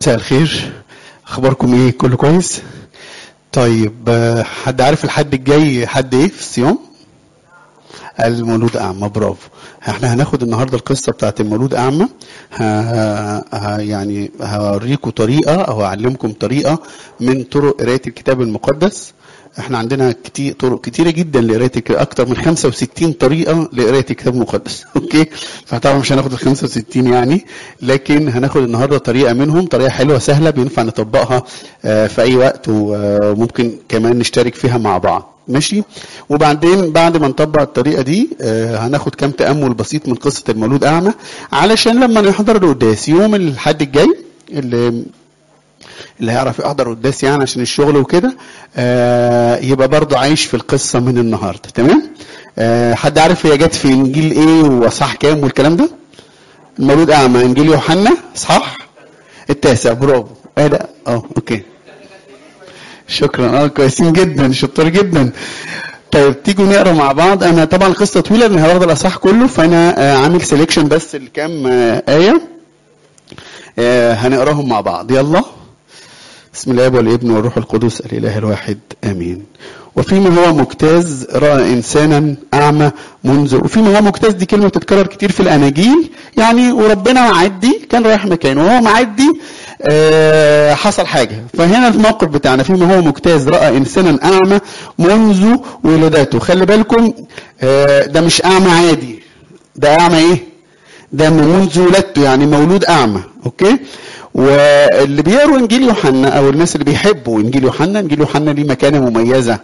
مساء الخير اخباركم ايه كله كويس طيب آه، حد عارف الحد الجاي حد ايه في الصيام المولود اعمى برافو احنا هناخد النهارده القصه بتاعت المولود اعمى ه... ه... يعني هوريكم طريقه او اعلمكم طريقه من طرق قرايه الكتاب المقدس احنا عندنا كتير طرق كتيره جدا لقرايه الكتاب اكتر من 65 طريقه لقرايه الكتاب المقدس اوكي فطبعا مش هناخد ال 65 يعني لكن هناخد النهارده طريقه منهم طريقه حلوه سهله بينفع نطبقها آه، في اي وقت وممكن كمان نشترك فيها مع بعض ماشي وبعدين بعد ما نطبق الطريقه دي آه، هناخد كام تامل بسيط من قصه المولود اعمى علشان لما نحضر القداس يوم الحد الجاي اللي اللي هيعرف يحضر قداس يعني عشان الشغل وكده آه يبقى برضه عايش في القصه من النهارده تمام آه حد عارف هي جت في انجيل ايه واصحاح كام والكلام ده المولود اعمى انجيل يوحنا صح التاسع برافو ايه ده اه اوكي شكرا اه كويسين جدا شطار جدا طيب تيجوا نقرا مع بعض انا طبعا القصه طويله لان هاخد الاصحاح كله فانا آه عامل سيلكشن بس لكام آه ايه آه هنقراهم مع بعض يلا بسم الله والابن والروح القدس الاله الواحد امين وفيما هو مجتاز راى انسانا اعمى منذ وفيما هو مجتاز دي كلمه بتتكرر كتير في الاناجيل يعني وربنا معدي كان رايح مكانه وهو معدي آه حصل حاجه فهنا الموقف بتاعنا فيما هو مجتاز راى انسانا اعمى منذ ولادته خلي بالكم آه ده مش اعمى عادي ده اعمى ايه ده منذ ولادته يعني مولود اعمى اوكي واللي بيقروا انجيل يوحنا او الناس اللي بيحبوا انجيل يوحنا انجيل يوحنا ليه مكانه مميزه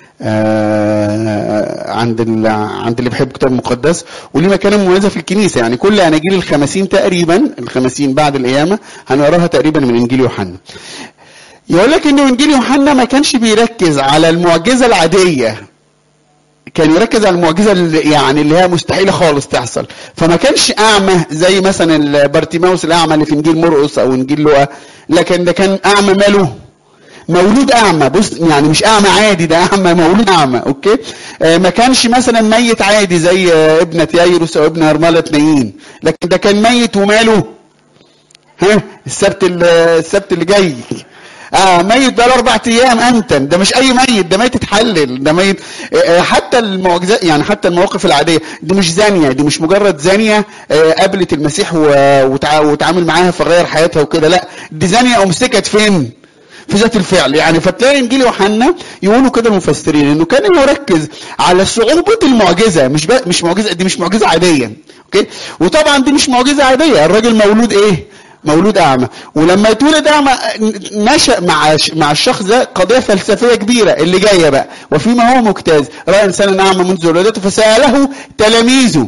آه عند ال... عند اللي بيحب الكتاب المقدس وليه مكانه مميزه في الكنيسه يعني كل اناجيل الخمسين تقريبا الخمسين بعد القيامه هنقراها تقريبا من انجيل يوحنا يقول لك ان انجيل يوحنا ما كانش بيركز على المعجزه العاديه كان يركز على المعجزه اللي يعني اللي هي مستحيله خالص تحصل فما كانش اعمى زي مثلا بارتيماوس الاعمى اللي في انجيل مرقس او انجيل لوقا لكن ده كان اعمى ماله مولود اعمى بص يعني مش اعمى عادي ده اعمى مولود اعمى اوكي آه ما كانش مثلا ميت عادي زي آه ابنه يايروس او ابن هرمله نايين لكن ده كان ميت وماله ها السبت السبت اللي جاي اه ميت بقى اربع ايام انتن ده مش اي ميت ده ميت اتحلل ده ميت آه حتى المعجزات يعني حتى المواقف العاديه دي مش زانيه دي مش مجرد زانيه آه قابلت المسيح وتعامل معاها فغير حياتها وكده لا دي زانيه امسكت فين؟ في ذات الفعل يعني فتلاقي انجيل يوحنا يقولوا كده المفسرين انه كان يركز على صعوبه المعجزه مش مش معجزه دي مش معجزه عاديه اوكي وطبعا دي مش معجزه عاديه الراجل مولود ايه مولود اعمى ولما يتولد اعمى نشا مع مع الشخص ده قضيه فلسفيه كبيره اللي جايه بقى وفيما هو مجتاز راى انسانا اعمى منذ ولادته فساله تلاميذه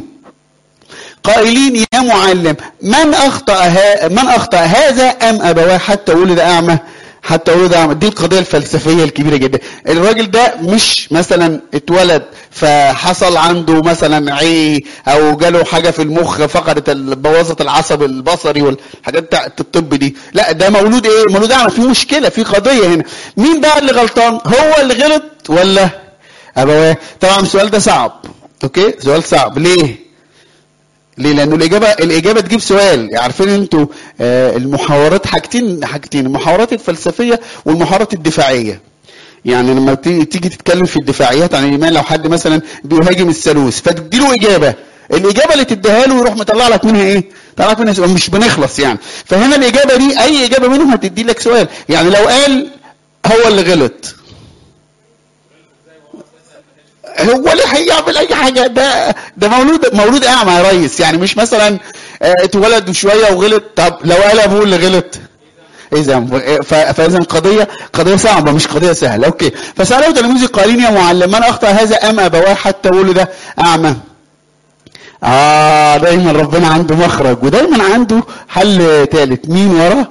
قائلين يا معلم من اخطا من اخطا هذا ام ابواه حتى ولد اعمى حتى ولد اعمى دي القضيه الفلسفيه الكبيره جدا الراجل ده مش مثلا اتولد فحصل عنده مثلا عي او جاله حاجه في المخ فقدت بوظت العصب البصري والحاجات بتاعت الطب دي لا ده مولود ايه مولود اعمى في مشكله في قضيه هنا مين بقى اللي غلطان هو اللي غلط ولا ابواه طبعا السؤال ده صعب اوكي سؤال صعب ليه ليه؟ لأنه الإجابة الإجابة تجيب سؤال، عارفين أنتوا آه المحاورات حاجتين حاجتين، المحاورات الفلسفية والمحاورات الدفاعية. يعني لما تيجي تتكلم في الدفاعيات عن الإيمان لو حد مثلا بيهاجم الثالوث فتدي له إجابة، الإجابة اللي تديها له يروح مطلع لك منها إيه؟ طلع لك منها سؤال مش بنخلص يعني، فهنا الإجابة دي أي إجابة منهم هتدي لك سؤال، يعني لو قال هو اللي غلط هو ليه هيعمل اي حاجه ده ده مولود مولود اعمى يا ريس يعني مش مثلا اتولد شويه وغلط طب لو قال ابوه اللي غلط اذا فاذا قضيه قضيه صعبه مش قضيه سهله اوكي فساله تلاميذه قائلين يا معلم من اخطا هذا ام ابواه حتى ولد اعمى اه دايما ربنا عنده مخرج ودايما عنده حل ثالث مين وراه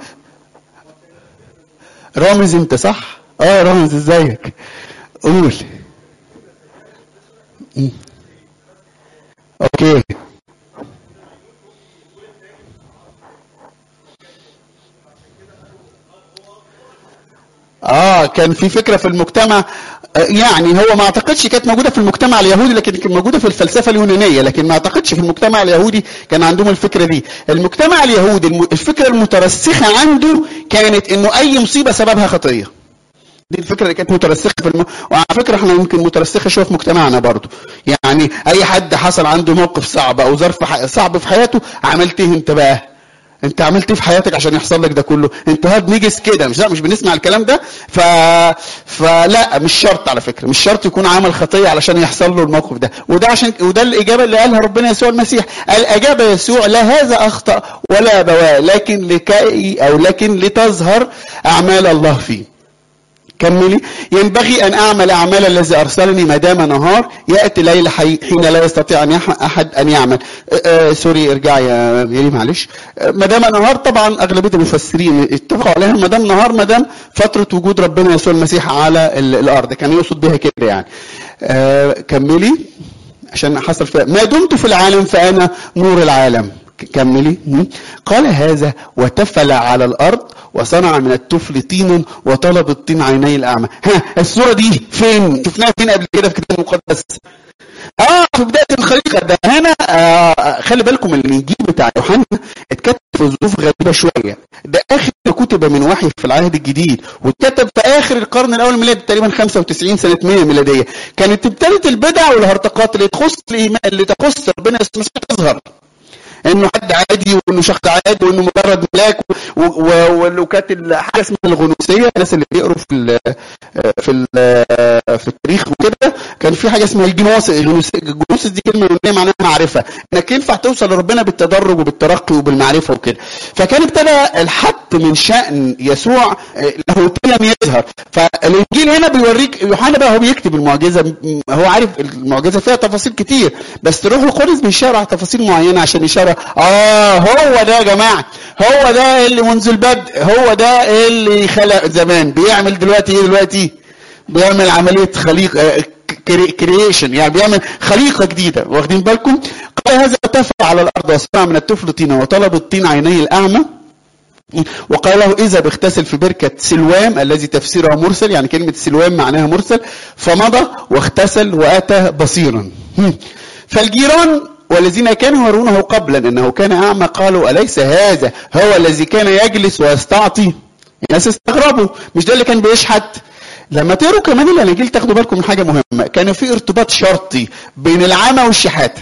رامز انت صح اه رامز ازيك قول اوكي اه كان في فكره في المجتمع يعني هو ما اعتقدش كانت موجوده في المجتمع اليهودي لكن كانت موجوده في الفلسفه اليونانيه لكن ما اعتقدش في المجتمع اليهودي كان عندهم الفكره دي المجتمع اليهودي الفكره المترسخه عنده كانت انه اي مصيبه سببها خطيه دي الفكره اللي كانت مترسخه في الم... وعلى فكره احنا يمكن مترسخه شويه في مجتمعنا برضو يعني اي حد حصل عنده موقف صعب او ظرف ح... صعب في حياته عملت ايه انت بقى انت عملت ايه في حياتك عشان يحصل لك ده كله انت هاد نجس كده مش لا مش بنسمع الكلام ده ف... فلا مش شرط على فكره مش شرط يكون عمل خطيه علشان يحصل له الموقف ده وده عشان وده الاجابه اللي قالها ربنا يسوع المسيح قال اجاب يسوع لا هذا اخطا ولا ابواه لكن لكي او لكن لتظهر اعمال الله فيه كملي ينبغي ان اعمل اعمال الذي ارسلني ما دام نهار ياتي ليل حي حين لا يستطيع ان يح- احد ان يعمل آه آه سوري ارجعي يا ميري معلش آه ما دام نهار طبعا اغلبيه المفسرين اتفقوا عليها ما دام نهار ما دام فتره وجود ربنا يسوع المسيح على ال- الارض كان يقصد بها كده يعني آه كملي عشان حصل في ما دمت في العالم فانا نور العالم ك- كملي م? قال هذا وتفل على الارض وصنع من التفل طينا وطلب الطين عيني الاعمى ها الصوره دي فين شفناها فين قبل كده في الكتاب المقدس اه في بدايه الخليقه ده هنا آه خلي بالكم الانجيل بتاع يوحنا اتكتب في ظروف غريبه شويه ده اخر ما كتب من وحي في العهد الجديد واتكتب في اخر القرن الاول الميلادي تقريبا 95 سنه 100 ميلاديه كانت ابتدت البدع والهرطقات اللي تخص الايمان اللي تخص ربنا يسوع المسيح تظهر انه حد عادي وانه شخص عادي وانه مجرد ملاك و- و- وكانت ال- حاجه اسمها الغنوصيه الناس اللي بيقروا في ال في ال في التاريخ وكده كان في حاجه اسمها الجنوس الجنوس الجنوس دي كلمه يونانيه معناها معرفه انك ينفع توصل لربنا بالتدرج وبالترقي وبالمعرفه وكده فكان ابتدى الحط من شان يسوع آه، له لم يظهر فالانجيل هنا بيوريك يوحنا بقى هو بيكتب المعجزه م- هو عارف المعجزه فيها تفاصيل كتير بس الروح القدس بيشار على تفاصيل معينه عشان يشار اه هو ده يا جماعه هو ده اللي منذ البدء هو ده اللي خلق زمان بيعمل دلوقتي ايه دلوقتي بيعمل عمليه خليقه كرييشن يعني بيعمل خليقه جديده واخدين بالكم قال هذا ارتفع على الارض وصنع من الطفل طينا وطلب الطين عيني الاعمى وقال له اذا اغتسل في بركه سلوام الذي تفسيرها مرسل يعني كلمه سلوام معناها مرسل فمضى واغتسل واتى بصيرا هم. فالجيران والذين كانوا يرونه قبلا انه كان اعمى قالوا اليس هذا هو الذي كان يجلس ويستعطي الناس استغربوا مش ده اللي كان بيشحت لما تقروا كمان الاناجيل تاخدوا بالكم من حاجه مهمه كان في ارتباط شرطي بين العمى والشحاته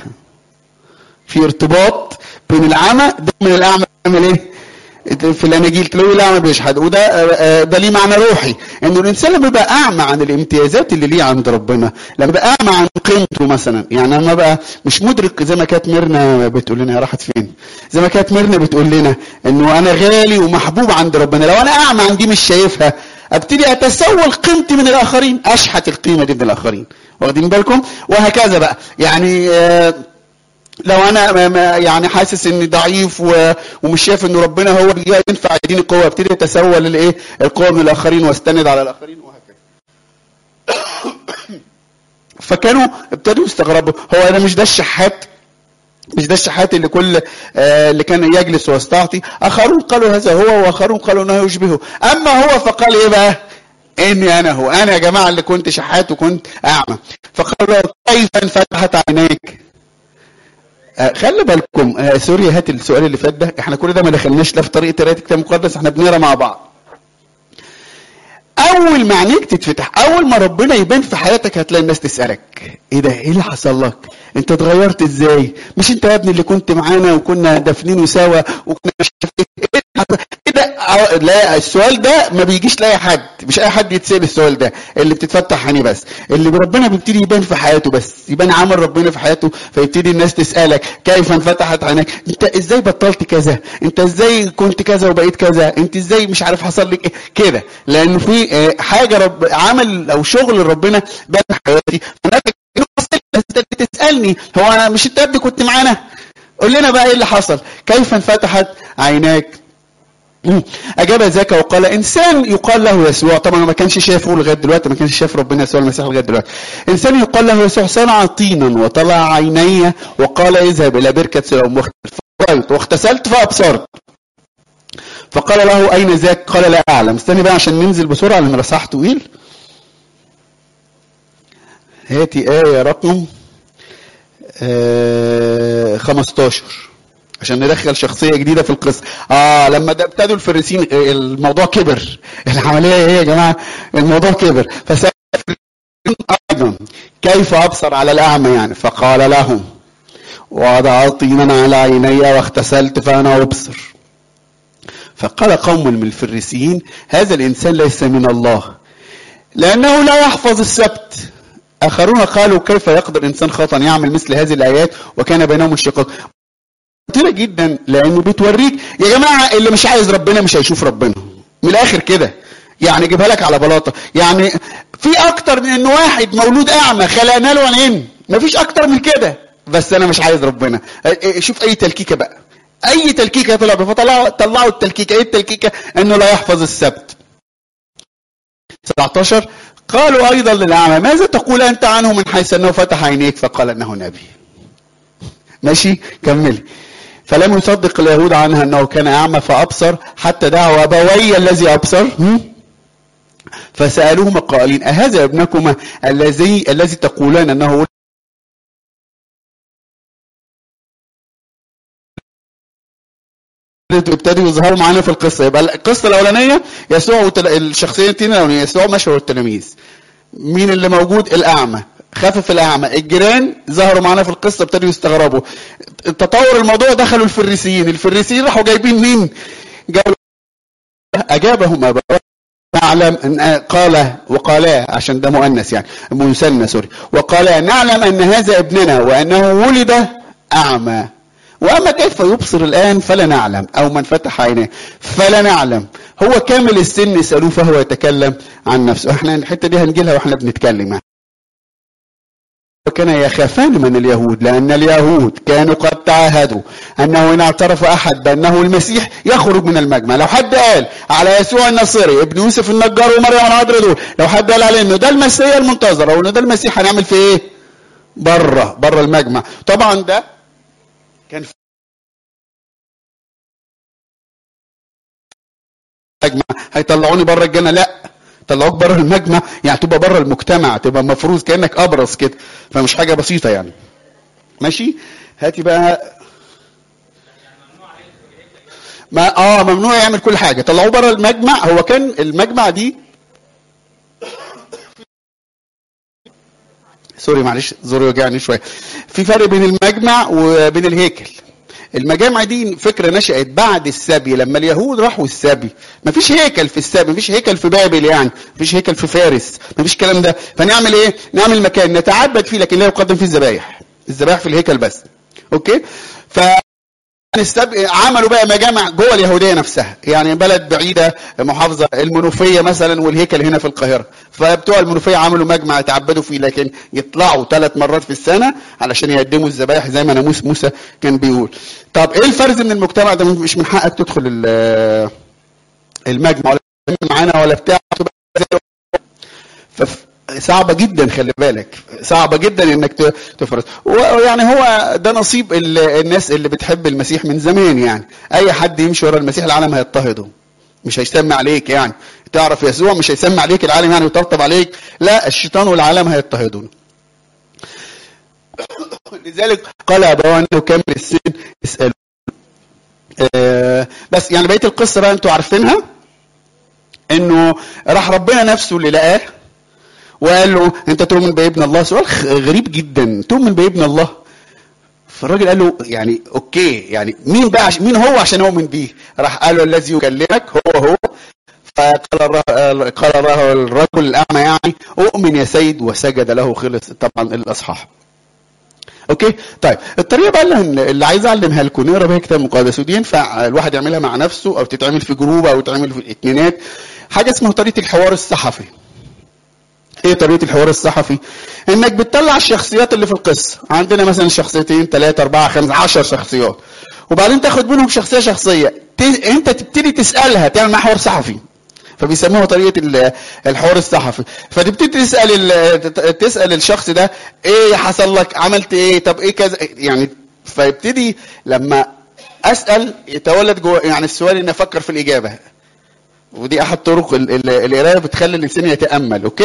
في ارتباط بين العمى دايما الاعمى بيعمل ايه في الاناجيل تلاقوا الاعمى بيشهد وده آه، آه، ده ليه معنى روحي انه الانسان لما يبقى اعمى عن الامتيازات اللي ليه عند ربنا لما يبقى اعمى عن قيمته مثلا يعني لما بقى مش مدرك زي ما كانت ميرنا بتقول لنا هي راحت فين زي ما كانت ميرنا بتقول لنا انه انا غالي ومحبوب عند ربنا لو انا اعمى عن دي مش شايفها ابتدي اتسول قيمتي من الاخرين اشحت القيمه دي من الاخرين واخدين بالكم وهكذا بقى يعني آه لو انا ما- ما- يعني حاسس اني ضعيف و- ومش شايف ان ربنا هو اللي ينفع يديني قوه ابتدي اتسول الايه القوه من الاخرين واستند على الاخرين وهكذا فكانوا ابتدوا يستغربوا هو انا مش ده الشحات مش ده الشحات اللي كل آه اللي كان يجلس ويستعطي اخرون قالوا هذا هو واخرون قالوا انه يشبهه اما هو فقال ايه بقى اني انا هو انا يا جماعه اللي كنت شحات وكنت اعمى فقال له كيف انفتحت عينيك آه، خلي بالكم آه، سوري هات السؤال اللي فات ده احنا كل ده ما دخلناش لا في طريقه قرايه الكتاب المقدس احنا بنقرا مع بعض اول ما عينيك تتفتح اول ما ربنا يبان في حياتك هتلاقي الناس تسالك ايه ده ايه اللي حصل لك انت اتغيرت ازاي مش انت يا ابني اللي كنت معانا وكنا دافنين سوا وكنا مش عارف ايه إيه اللي حصل؟ ايه ده آه، لا السؤال ده ما بيجيش لاي حد مش اي حد يتسال السؤال ده اللي بتتفتح عينيه بس اللي ربنا بيبتدي يبان في حياته بس يبان عمل ربنا في حياته فيبتدي الناس تسالك كيف انفتحت عينيك انت ازاي بطلت كذا انت ازاي كنت كذا وبقيت كذا انت ازاي مش عارف حصل لك ايه كده لان في آه، حاجه رب عمل او شغل ربنا بان في حياتي هناك الناس تسالني هو انا مش انت يا ابني كنت معانا قول لنا بقى ايه اللي حصل كيف انفتحت عيناك مم. أجاب ذاك وقال إنسان يقال له يسوع طبعا ما كانش شايفه لغاية دلوقتي ما كانش شايف ربنا يسوع المسيح لغاية دلوقتي إنسان يقال له يسوع صنع طينا وطلع عيني وقال اذهب إلى بركة سلام فقرأت واغتسلت فأبصرت فقال له أين ذاك قال لا أعلم استني بقى عشان ننزل بسرعة لأن رصاح طويل هاتي آية رقم آه 15 عشان ندخل شخصيه جديده في القصه اه لما ده ابتدوا الفريسين الموضوع كبر العمليه ايه يا جماعه الموضوع كبر فسال ايضا كيف ابصر على الاعمى يعني فقال لهم وضعت طينا على عيني واغتسلت فانا ابصر فقال قوم من الفريسيين هذا الانسان ليس من الله لانه لا يحفظ السبت اخرون قالوا كيف يقدر انسان خطا يعمل مثل هذه الايات وكان بينهم الشقاق خطيره جدا لانه بتوريك يا جماعه اللي مش عايز ربنا مش هيشوف ربنا من الاخر كده يعني جيبها لك على بلاطه يعني في اكتر من ان واحد مولود اعمى خلقنا له عينين مفيش اكتر من كده بس انا مش عايز ربنا شوف اي تلكيكه بقى اي تلكيكه طلع فطلعوا طلعوا التلكيكه ايه التلكيكه انه لا يحفظ السبت 17 قالوا ايضا للاعمى ماذا تقول انت عنه من حيث انه فتح عينيك فقال انه نبي ماشي كملي فلم يصدق اليهود عنها انه كان اعمى فابصر حتى دعوا ابوي الذي ابصر فسالوهما قائلين اهذا ابنكما الذي الذي تقولان انه ابتدوا يظهروا معانا في القصه يبقى القصه الاولانيه يسوع الشخصيتين الاولانيه يسوع مشى والتلاميذ مين اللي موجود الاعمى خفف الاعمى الجيران ظهروا معانا في القصه ابتدوا يستغربوا تطور الموضوع دخلوا الفريسيين الفريسيين راحوا جايبين مين جابوا اجابهم ابواب نعلم ان قال وقالا عشان ده مؤنث يعني مثنى سوري وقالا نعلم ان هذا ابننا وانه ولد اعمى واما كيف يبصر الان فلا نعلم او من فتح عينيه فلا نعلم هو كامل السن يسالوه فهو يتكلم عن نفسه احنا الحته دي هنجي لها واحنا بنتكلم يعني. وكان يخافان من اليهود لأن اليهود كانوا قد تعاهدوا أنه إن اعترف أحد بأنه المسيح يخرج من المجمع لو حد قال على يسوع النصيري ابن يوسف النجار ومريم العذراء دول لو حد قال عليه إنه ده المسيح المنتظر أو إنه ده المسيح هنعمل فيه إيه؟ بره بره المجمع طبعا ده كان في المجمع هيطلعوني بره الجنة لا طلعوك بره المجمع يعني تبقى بره المجتمع تبقى مفروض كانك ابرص كده فمش حاجه بسيطه يعني ماشي هاتي بقى ما اه ممنوع يعمل كل حاجه طلعوه بره المجمع هو كان المجمع دي سوري معلش زوري وجعني شويه في فرق بين المجمع وبين الهيكل المجامع دي فكره نشأت بعد السبي لما اليهود راحوا السبي مفيش هيكل في السبي مفيش هيكل في بابل يعني مفيش هيكل في فارس مفيش الكلام ده فنعمل ايه نعمل مكان نتعبد فيه لكن لا يقدم فيه الذبايح الذبايح في الهيكل بس اوكي ف السبق عملوا بقى مجامع جوه اليهوديه نفسها يعني بلد بعيده محافظه المنوفيه مثلا والهيكل هنا في القاهره فبتوع المنوفيه عملوا مجمع يتعبدوا فيه لكن يطلعوا ثلاث مرات في السنه علشان يقدموا الذبائح زي ما ناموس موسى كان بيقول طب ايه الفرز من المجتمع ده مش من حقك تدخل المجمع ولا معانا ولا بتاع صعبة جدا خلي بالك صعبة جدا انك تفرز ويعني هو ده نصيب الناس اللي بتحب المسيح من زمان يعني اي حد يمشي ورا المسيح العالم هيضطهده مش هيسمع عليك يعني تعرف يسوع مش هيسمع عليك العالم يعني ويطبطب عليك لا الشيطان والعالم هيضطهدون لذلك قال ابوان انه كامل السن اسالوا آه بس يعني بقيه القصه بقى انتوا عارفينها انه راح ربنا نفسه اللي لقاه وقال له انت تؤمن بابن الله سؤال غريب جدا تؤمن بابن الله فالراجل قال له يعني اوكي يعني مين بقى عش... مين هو عشان اؤمن بيه راح قال له الذي يكلمك هو هو فقال الر... قال الرجل الاعمى يعني اؤمن يا سيد وسجد له خلص طبعا الاصحاح اوكي طيب الطريقه بقى اللي, اللي عايز اعلمها لكم نقرا بيها كتاب مقدس ودي ينفع الواحد يعملها مع نفسه او تتعمل في جروب او تتعمل في اتنينات حاجه اسمها طريقه الحوار الصحفي ايه طريقه الحوار الصحفي انك بتطلع الشخصيات اللي في القصه عندنا مثلا شخصيتين ثلاثة أربعة خمسة عشر شخصيات وبعدين تاخد منهم شخصية شخصية انت تبتدي تسألها تعمل معاها حوار صحفي فبيسموها طريقة الحوار الصحفي فتبتدي تسأل تسأل الشخص ده ايه حصل لك عملت ايه طب ايه كذا يعني فيبتدي لما اسأل يتولد جوه يعني السؤال اني افكر في الاجابة ودي احد طرق القرايه بتخلي الانسان يتامل اوكي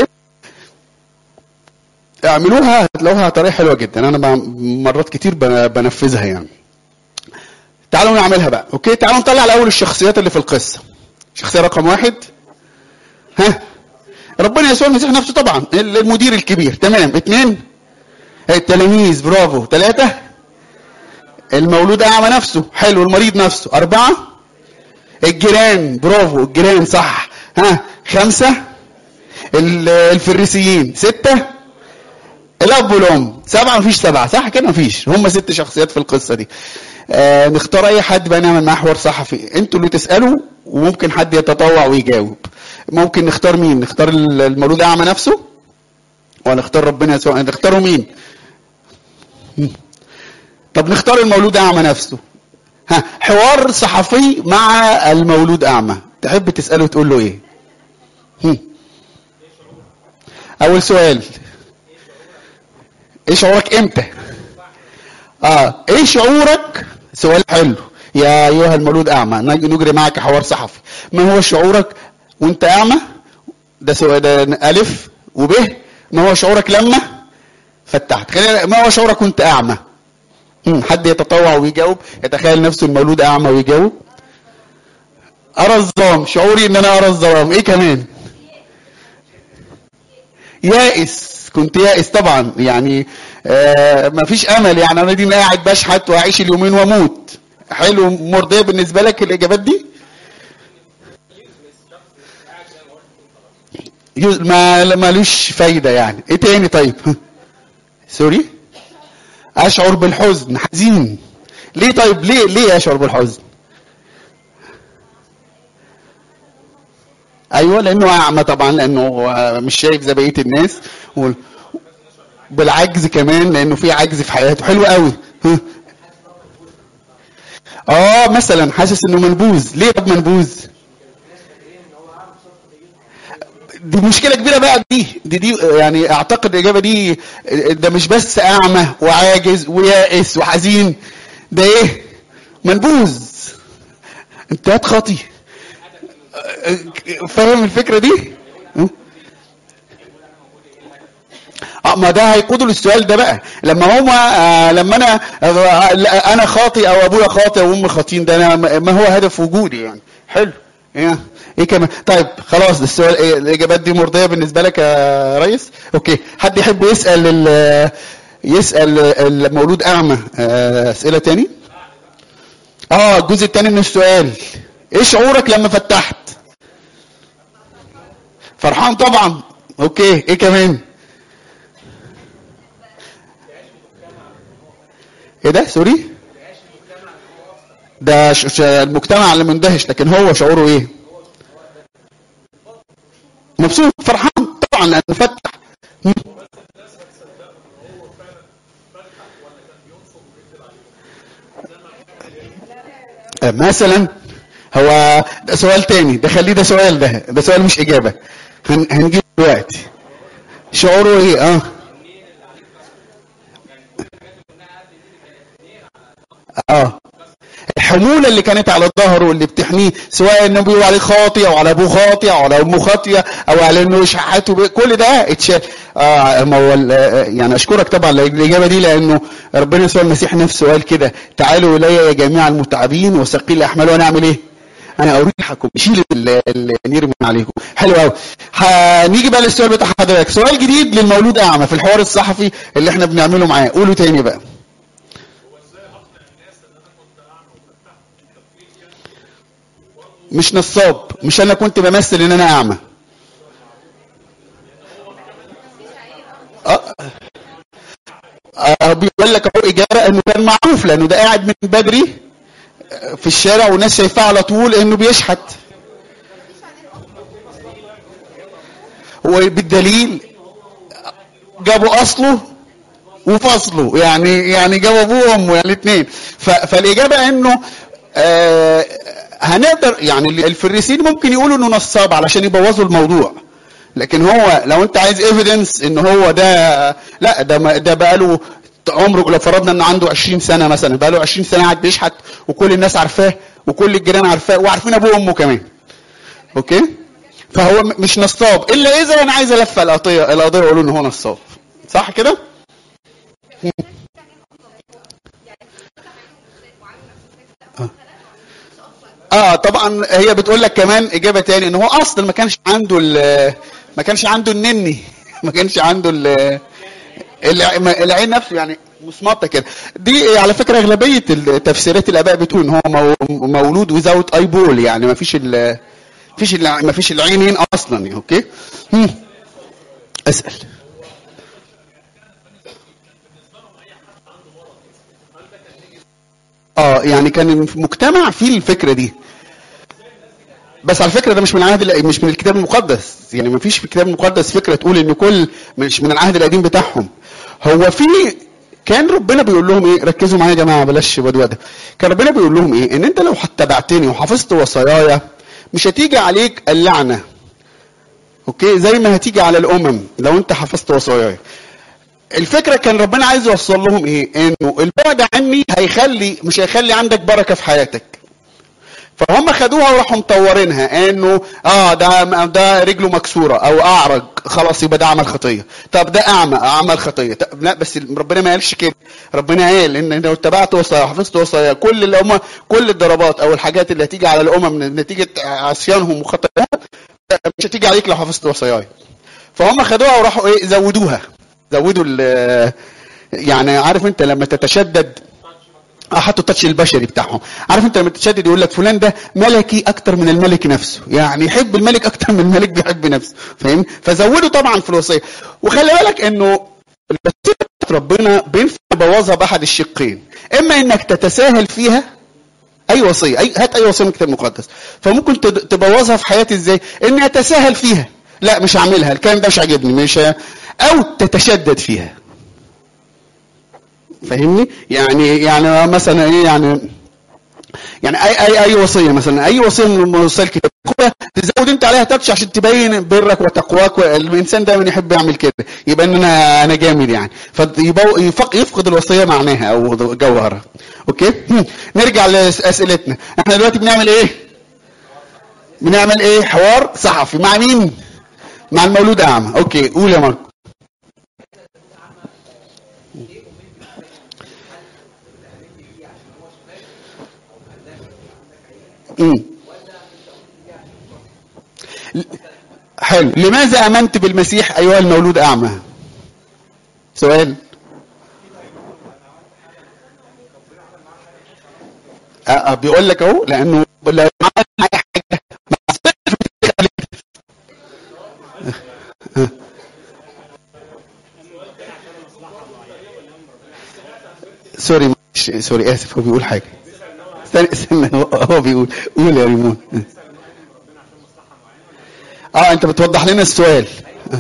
اعملوها هتلاقوها طريقه حلوه جدا انا مرات كتير بنفذها يعني تعالوا نعملها بقى اوكي تعالوا نطلع الاول الشخصيات اللي في القصه شخصيه رقم واحد ها ربنا يسوع المسيح نفسه طبعا المدير الكبير تمام اثنين التلاميذ برافو ثلاثة المولود أعمى نفسه حلو المريض نفسه أربعة الجيران برافو الجيران صح ها خمسة الفريسيين ستة الأب والأم سبعة مفيش سبعة صح كده مفيش هم ست شخصيات في القصة دي آه نختار أي حد بقى نعمل معاه حوار صحفي انتوا اللي تسألوا وممكن حد يتطوع ويجاوب ممكن نختار مين نختار المولود أعمى نفسه ولا نختار ربنا يسوع نختاروا مين طب نختار المولود أعمى نفسه ها حوار صحفي مع المولود أعمى تحب تسأله تقول له إيه هم. أول سؤال إيه شعورك إمتى آه إيه شعورك سؤال حلو يا أيها المولود أعمى نجري معك حوار صحفي ما هو شعورك وأنت أعمى ده سؤال ده ألف وب ما هو شعورك لما فتحت خلينا ما هو شعورك وأنت أعمى حد يتطوع ويجاوب يتخيل نفسه المولود اعمى ويجاوب ارى الظلام شعوري ان انا ارى الظلام ايه كمان يائس كنت يائس طبعا يعني آه مفيش امل يعني انا دي قاعد بشحت واعيش اليومين واموت حلو مرضيه بالنسبه لك الاجابات دي ما مالوش فايده يعني ايه تاني طيب سوري اشعر بالحزن حزين ليه طيب ليه ليه اشعر بالحزن ايوه لانه اعمى طبعا لانه مش شايف زي بقيه الناس بالعجز كمان لانه في عجز في حياته حلو قوي اه مثلا حاسس انه منبوذ ليه طب منبوذ دي مشكلة كبيرة بقى دي دي دي يعني اعتقد الاجابة دي ده مش بس اعمى وعاجز ويائس وحزين ده ايه؟ منبوذ انتهت خطي فاهم الفكرة دي؟ اه ما ده هيقودوا للسؤال ده بقى لما هما آه لما انا آه انا خاطي او ابويا خاطي او امي خاطين ده أنا ما هو هدف وجودي يعني حلو ايه ايه كمان طيب خلاص السؤال ايه الاجابات دي مرضيه بالنسبه لك يا ريس اوكي حد يحب يسال يسال المولود اعمى اسئله تاني اه الجزء الثاني من السؤال ايه شعورك لما فتحت فرحان طبعا اوكي ايه كمان ايه ده سوري ده المجتمع اللي مندهش لكن هو شعوره ايه مبسوط فرحان طبعا لانه فتح مثلا هو ده سؤال تاني ده خليه ده سؤال ده ده سؤال مش اجابه هن هنجيب دلوقتي شعوره ايه اه اه الحمولة اللي كانت على ظهره اللي بتحميه سواء انه بيقول عليه خاطي او على ابوه خاطي او على امه خاطية او على انه شحاته كل ده اتشال آه ما هو يعني اشكرك طبعا الاجابة دي لانه ربنا يسوع المسيح نفسه قال كده تعالوا الي يا جميع المتعبين وثقيل الاحمال وانا اعمل ايه؟ انا اريحكم اشيل النير من عليكم حلو قوي هنيجي بقى للسؤال بتاع حضرتك سؤال جديد للمولود اعمى في الحوار الصحفي اللي احنا بنعمله معاه قولوا تاني بقى مش نصاب مش انا كنت بمثل ان انا اعمى اه آه بيقول لك اهو اجابه انه كان معروف لانه ده قاعد من بدري في الشارع والناس شايفاه على طول انه بيشحت وبالدليل جابوا اصله وفصله يعني يعني جابوا ابوه وامه يعني الاثنين فالاجابه انه آه هنقدر يعني الفريسين ممكن يقولوا انه نصاب علشان يبوظوا الموضوع لكن هو لو انت عايز ايفيدنس ان هو ده لا ده ده بقى له عمره لو فرضنا ان عنده 20 سنه مثلا بقى له 20 سنه قاعد بيشحت وكل الناس عارفاه وكل الجيران عارفاه وعارفين ابوه وامه كمان اوكي فهو مش نصاب الا اذا انا عايز الف القضيه القضيه يقولوا ان هو نصاب صح كده اه طبعا هي بتقول لك كمان اجابه تاني ان هو اصلا ما كانش عنده ال- ما كانش عنده النني ما كانش عنده ال- الع- العين نفسه يعني مصمطه كده دي على فكره اغلبيه التفسيرات الاباء بتقول ان هو مو- مولود وزاوت اي بول يعني ما فيش ال فيش ال- ما فيش العينين اصلا يعني اوكي هم. اسال اه يعني كان في مجتمع فيه الفكره دي بس على فكره ده مش من العهد الق- مش من الكتاب المقدس يعني ما فيش في الكتاب المقدس فكره تقول ان كل مش من العهد القديم بتاعهم هو في كان ربنا بيقول لهم ايه ركزوا معايا يا جماعه بلاش ودوده كان ربنا بيقول لهم ايه ان انت لو اتبعتني وحفظت وصاياي مش هتيجي عليك اللعنه اوكي زي ما هتيجي على الامم لو انت حفظت وصاياي الفكره كان ربنا عايز يوصل لهم ايه انه البعد عني هيخلي مش هيخلي عندك بركه في حياتك فهم خدوها وراحوا مطورينها انه اه ده ده رجله مكسوره او اعرج خلاص يبقى ده عمل خطيه طب ده اعمى عمل خطيه طب لا بس ربنا ما قالش كده ربنا قال ان لو اتبعت وصايا حفظت وصايا كل اللي هم كل الضربات او الحاجات اللي هتيجي على الامم نتيجه عصيانهم وخطاياهم مش هتيجي عليك لو حفظت وصاياي فهم خدوها وراحوا ايه زودوها زودوا ال يعني عارف انت لما تتشدد اه حطوا التاتش البشري بتاعهم عارف انت لما تتشدد يقول لك فلان ده ملكي اكتر من الملك نفسه يعني يحب الملك اكتر من الملك بيحب نفسه فاهم فزودوا طبعا في الوصيه وخلي بالك انه الوصيه بتاعت ربنا بينفع يبوظها باحد الشقين اما انك تتساهل فيها اي وصيه اي هات اي وصيه من الكتاب المقدس فممكن تد- تبوظها في حياتي ازاي اني اتساهل فيها لا مش هعملها الكلام ده مش عاجبني مش ه- او تتشدد فيها فاهمني يعني يعني مثلا ايه يعني يعني اي اي اي وصيه مثلا اي وصيه من وصايا الكتاب خدها تزود انت عليها تاتش عشان تبين برك وتقواك الانسان دايما يحب يعمل كده يبقى ان انا انا جامد يعني فيفق يفقد الوصيه معناها او جوهرها اوكي هم. نرجع لاسئلتنا احنا دلوقتي بنعمل ايه بنعمل ايه حوار صحفي مع مين مع المولود اعمى اوكي قول يا ماركو امم حلو لماذا امنت بالمسيح ايها المولود اعمى سؤال آه آه بيقول لك اهو لانه لو عمل معايا حاجه ما آه. سوري معلش، سوري اسف هو بيقول حاجه استنى استنى هو- هو بيقول قول يا ريمون اه انت بتوضح لنا السؤال آه.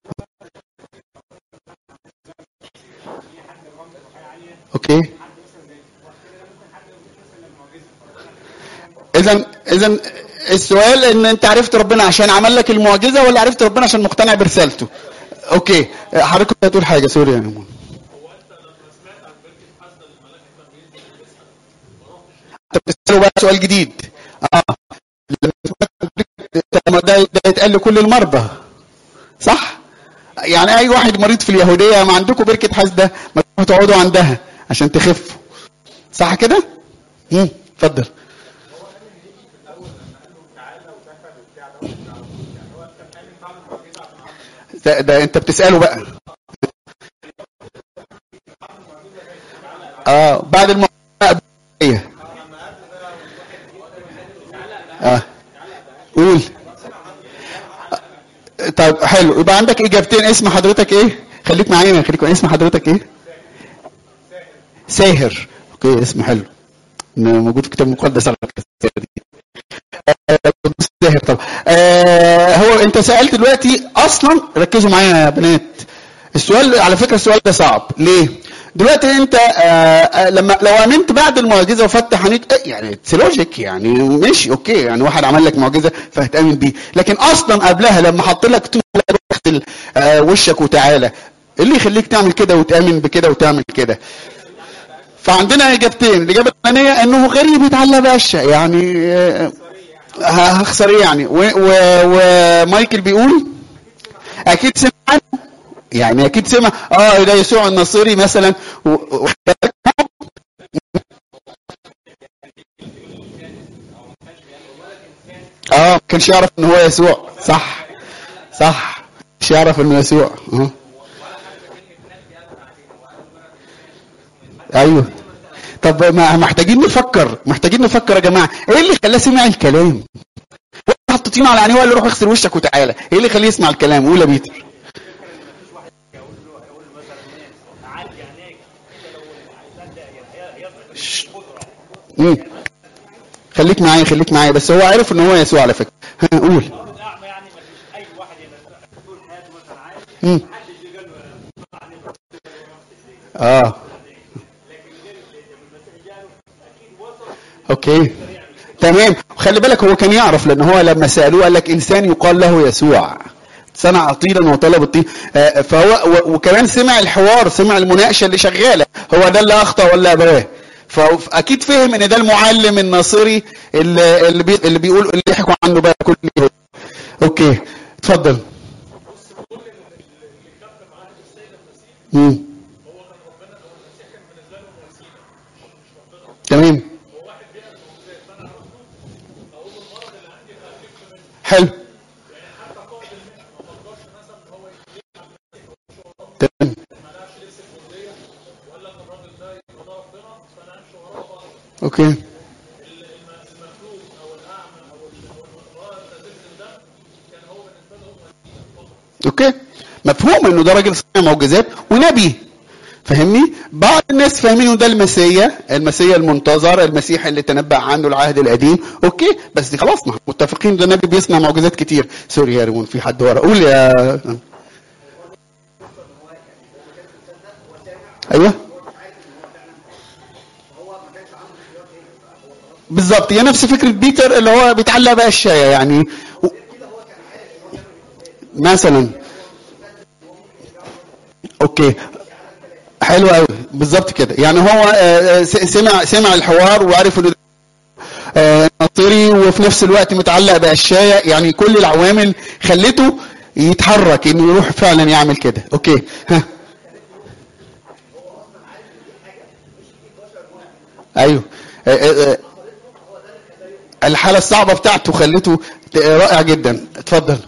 اوكي اذا اذا السؤال ان انت عرفت ربنا عشان عمل لك المعجزه ولا عرفت ربنا عشان مقتنع برسالته اوكي حضرتك كنت هتقول حاجه سوري يا ريمون انت بتساله بقى سؤال جديد اه لما سمعت طب ده ده يتقال لكل المرضى صح يعني اي واحد مريض في اليهوديه ما عندكم بركه حسده ما تروحوا تقعدوا عندها عشان تخفوا صح كده امم اتفضل ده, ده انت بتساله بقى اه بعد المعجزه اه قول طب حلو يبقى عندك اجابتين اسم حضرتك ايه خليك معايا خليك معايا. اسم حضرتك ايه ساهر اوكي اسم حلو إنه موجود في كتاب مقدس على فكرة الساهر دي. آه، ساهر طب آه هو انت سالت دلوقتي اصلا ركزوا معايا يا بنات السؤال على فكره السؤال ده صعب ليه دلوقتي انت آه آه لما لو امنت بعد المعجزه وفتح عينيك آه، يعني لوجيك يعني ماشي اوكي يعني واحد عمل لك معجزه فهتامن بيه لكن اصلا قبلها لما حط لك طول اغسل آه وشك وتعالى إيه اللي يخليك تعمل كده وتامن بكده وتعمل كده فعندنا اجابتين الاجابه الثانيه انه غريب يتعلى باشا يعني آه، هخسر ايه يعني و- و- ومايكل بيقول اكيد سمع عنه يعني اكيد سمع اه ده يسوع الناصري مثلا و- و- اه ما كانش يعرف ان هو يسوع صح صح مش يعرف انه يسوع اه ايوه طب ما محتاجين نفكر محتاجين نفكر يا جماعه ايه اللي خلاه سمع الكلام حط طين على عينيه وقال له روح اغسل وشك وتعالى ايه اللي يخليه يسمع الكلام قول يا بيتر مم. خليك معايا خليك معايا بس هو عارف ان هو يسوع على فكره ها قول مم. اه اوكي تمام خلي بالك هو كان يعرف لان هو لما سالوه قال لك انسان يقال له يسوع صنع طينا وطلب الطين آه، فهو و- وكمان سمع الحوار سمع المناقشه اللي شغاله هو ده اللي اخطا ولا ابواه فاكيد فهم ان ده المعلم الناصري اللي اللي, بي اللي بيقول اللي يحكوا عنه بقى كل يوم اوكي اتفضل مم. تمام حلو تمام اوكي اوكي مفهوم انه ده راجل صانع معجزات ونبي فاهمني بعض الناس فاهمين إنه ده المسيا المسيا المنتظر المسيح اللي تنبأ عنه العهد القديم اوكي بس دي خلاص ما إحنا متفقين ده نبي بيصنع معجزات كتير سوري يا ريمون في حد ورا قول يا ايوه بالظبط هي نفس فكره بيتر اللي هو بيتعلق بقى الشايه يعني و- مثلا اوكي حلو قوي بالظبط كده يعني هو آه، آه، س- سمع سمع الحوار وعرف انه آه، ناصري وفي نفس الوقت متعلق باشياء يعني كل العوامل خلته يتحرك انه يروح فعلا يعمل كده اوكي ها ايوه آه، آه، آه، الحاله الصعبه بتاعته خلته ت- رائع جدا اتفضل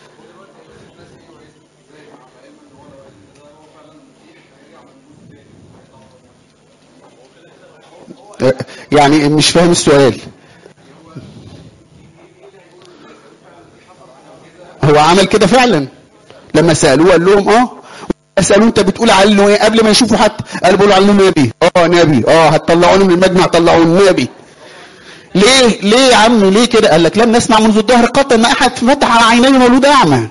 آه، يعني مش فاهم السؤال هو عمل كده فعلا لما سالوه قال لهم اه سالوه انت بتقول عنه ايه قبل ما يشوفوا حتى قال بيقولوا عنه نبي اه نبي اه هتطلعوني من المجمع طلعوني نبي ليه ليه يا عم ليه كده قال لك لم نسمع منذ الدهر قط ان احد فتح على عينيه مولود اعمى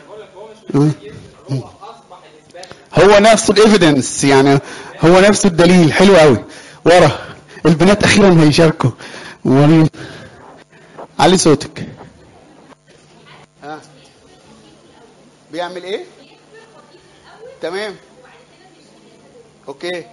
هو نفسه الايفيدنس يعني هو نفسه الدليل حلو قوي ورا البنات اخيرا هيشاركوا وريني علي صوتك ها بيعمل ايه تمام اوكي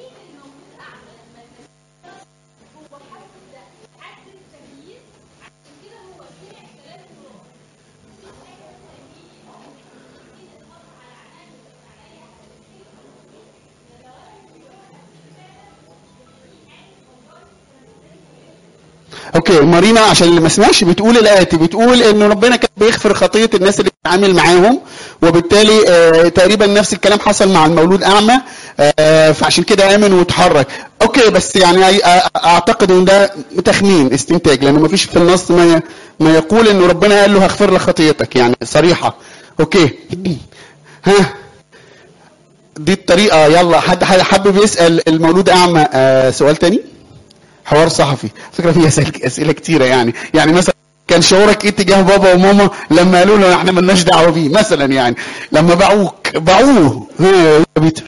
اوكي مارينا عشان اللي ما سمعش بتقول الاتي بتقول انه ربنا كان بيغفر خطيه الناس اللي بتتعامل معاهم وبالتالي آه تقريبا نفس الكلام حصل مع المولود اعمى آه فعشان كده امن وتحرك اوكي بس يعني أي- أ- اعتقد ان ده تخمين استنتاج لانه ما فيش في النص ما ي- ما يقول انه ربنا قال له هغفر لك خطيتك يعني صريحه اوكي ها دي الطريقه يلا حد حد حابب يسال المولود اعمى آه سؤال تاني حوار صحفي فكرة في أسئلة, أسئلة كتيرة يعني يعني مثلا كان شعورك ايه تجاه بابا وماما لما قالوا له احنا ملناش دعوه بيه مثلا يعني لما باعوك باعوه ها يا بيتر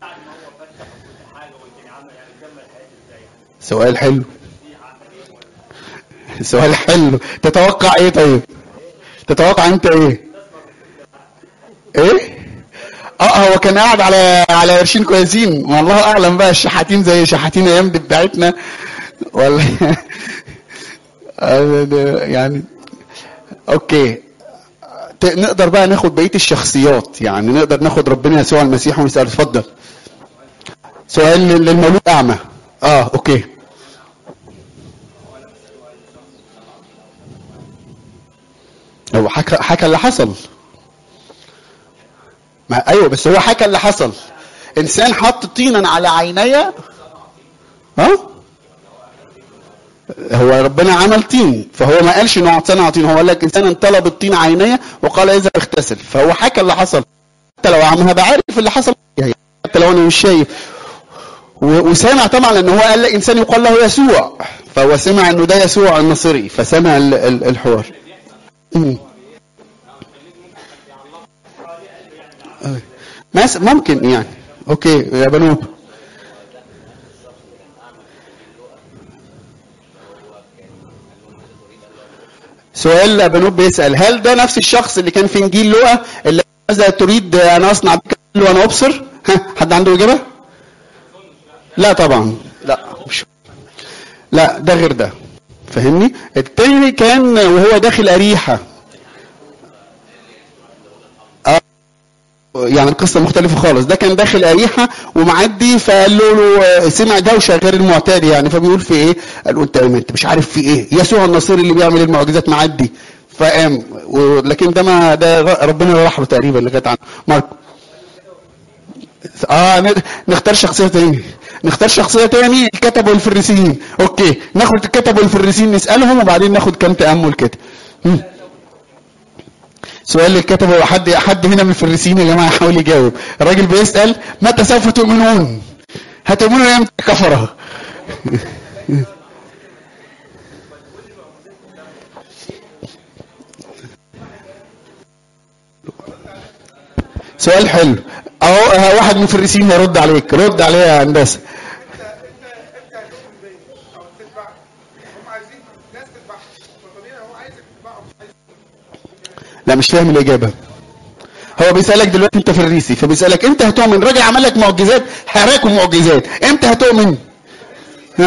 سؤال حلو سؤال حلو تتوقع ايه طيب تتوقع انت ايه ايه اه هو كان قاعد على على قرشين كويسين والله اعلم بقى الشحاتين زي شحاتين ايام دي بتاعتنا ولا آه، ده يعني اوكي ت- نقدر بقى ناخد بقيه الشخصيات يعني نقدر ناخد ربنا يسوع المسيح ونسال اتفضل سؤال لل- للمولود اعمى اه اوكي هو حكى حكى اللي حصل ما ايوه بس هو حكى اللي حصل انسان حط طينا على عيني ها هو ربنا عمل طين فهو ما قالش انه اعطانا طين هو قال لك انسان طلب الطين عيني وقال اذا اغتسل فهو حكى اللي حصل حتى لو عم هبقى عارف اللي حصل حتى لو انا مش شايف و- وسامع طبعا لان هو قال لك انسان يقال له يسوع فهو سمع انه ده يسوع النصري فسمع ال- ال- الحوار مم. أوي. مس- ممكن يعني اوكي يا بنوب سؤال بنوب بيسأل هل ده نفس الشخص اللي كان في انجيل لوقا اللي ماذا تريد ان اصنع بك وانا ابصر ها حد عنده اجابه لا طبعا لا مش لا ده غير ده فاهمني التاني كان وهو داخل اريحه آه، يعني القصه مختلفه خالص ده كان داخل اريحه ومعدي فقال له, له سمع دوشه غير المعتاد يعني فبيقول في ايه؟ قال له انت انت مش عارف في ايه؟ يسوع النصيري اللي بيعمل المعجزات معدي فقام و- لكن ده ما ده ربنا اللي راح له تقريبا اللي كانت عنه ماركو اه ن- نختار شخصيه تاني نختار شخصيه تاني الكتب والفريسيين اوكي ناخد الكتب والفريسيين نسالهم وبعدين ناخد كام تامل كده مم. سؤال للكتب هو حد حد هنا من الفريسيين يا جماعه يحاول يجاوب الراجل بيسال متى سوف تؤمنون هتؤمنوا يا كفره سؤال حلو اهو أهو واحد من الفريسيين يرد عليك رد عليه يا هندسه انت هتؤمن بيه او تتبعه هم عايزين ناس تتبعه فطبيعي هو عايزك تتبعه مش عايز لا مش فاهم الاجابه هو بيسالك دلوقتي انت فريسي فبيسالك امتى هتؤمن راجل عمل لك معجزات حراكم معجزات امتى هتؤمن ها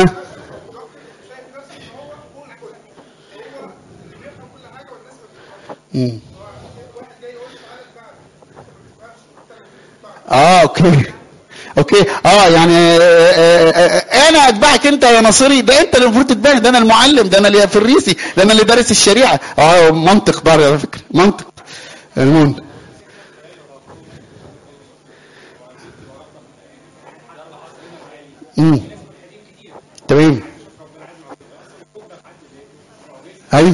مم. اه اوكي اوكي اه يعني آه، آه، آه، انا اتبعك انت يا ناصري ده انت اللي المفروض تتبعني ده انا المعلم ده انا اللي فريسي ده انا اللي دارس الشريعه اه منطق بقى على فكره منطق المهم امم تمام ايوه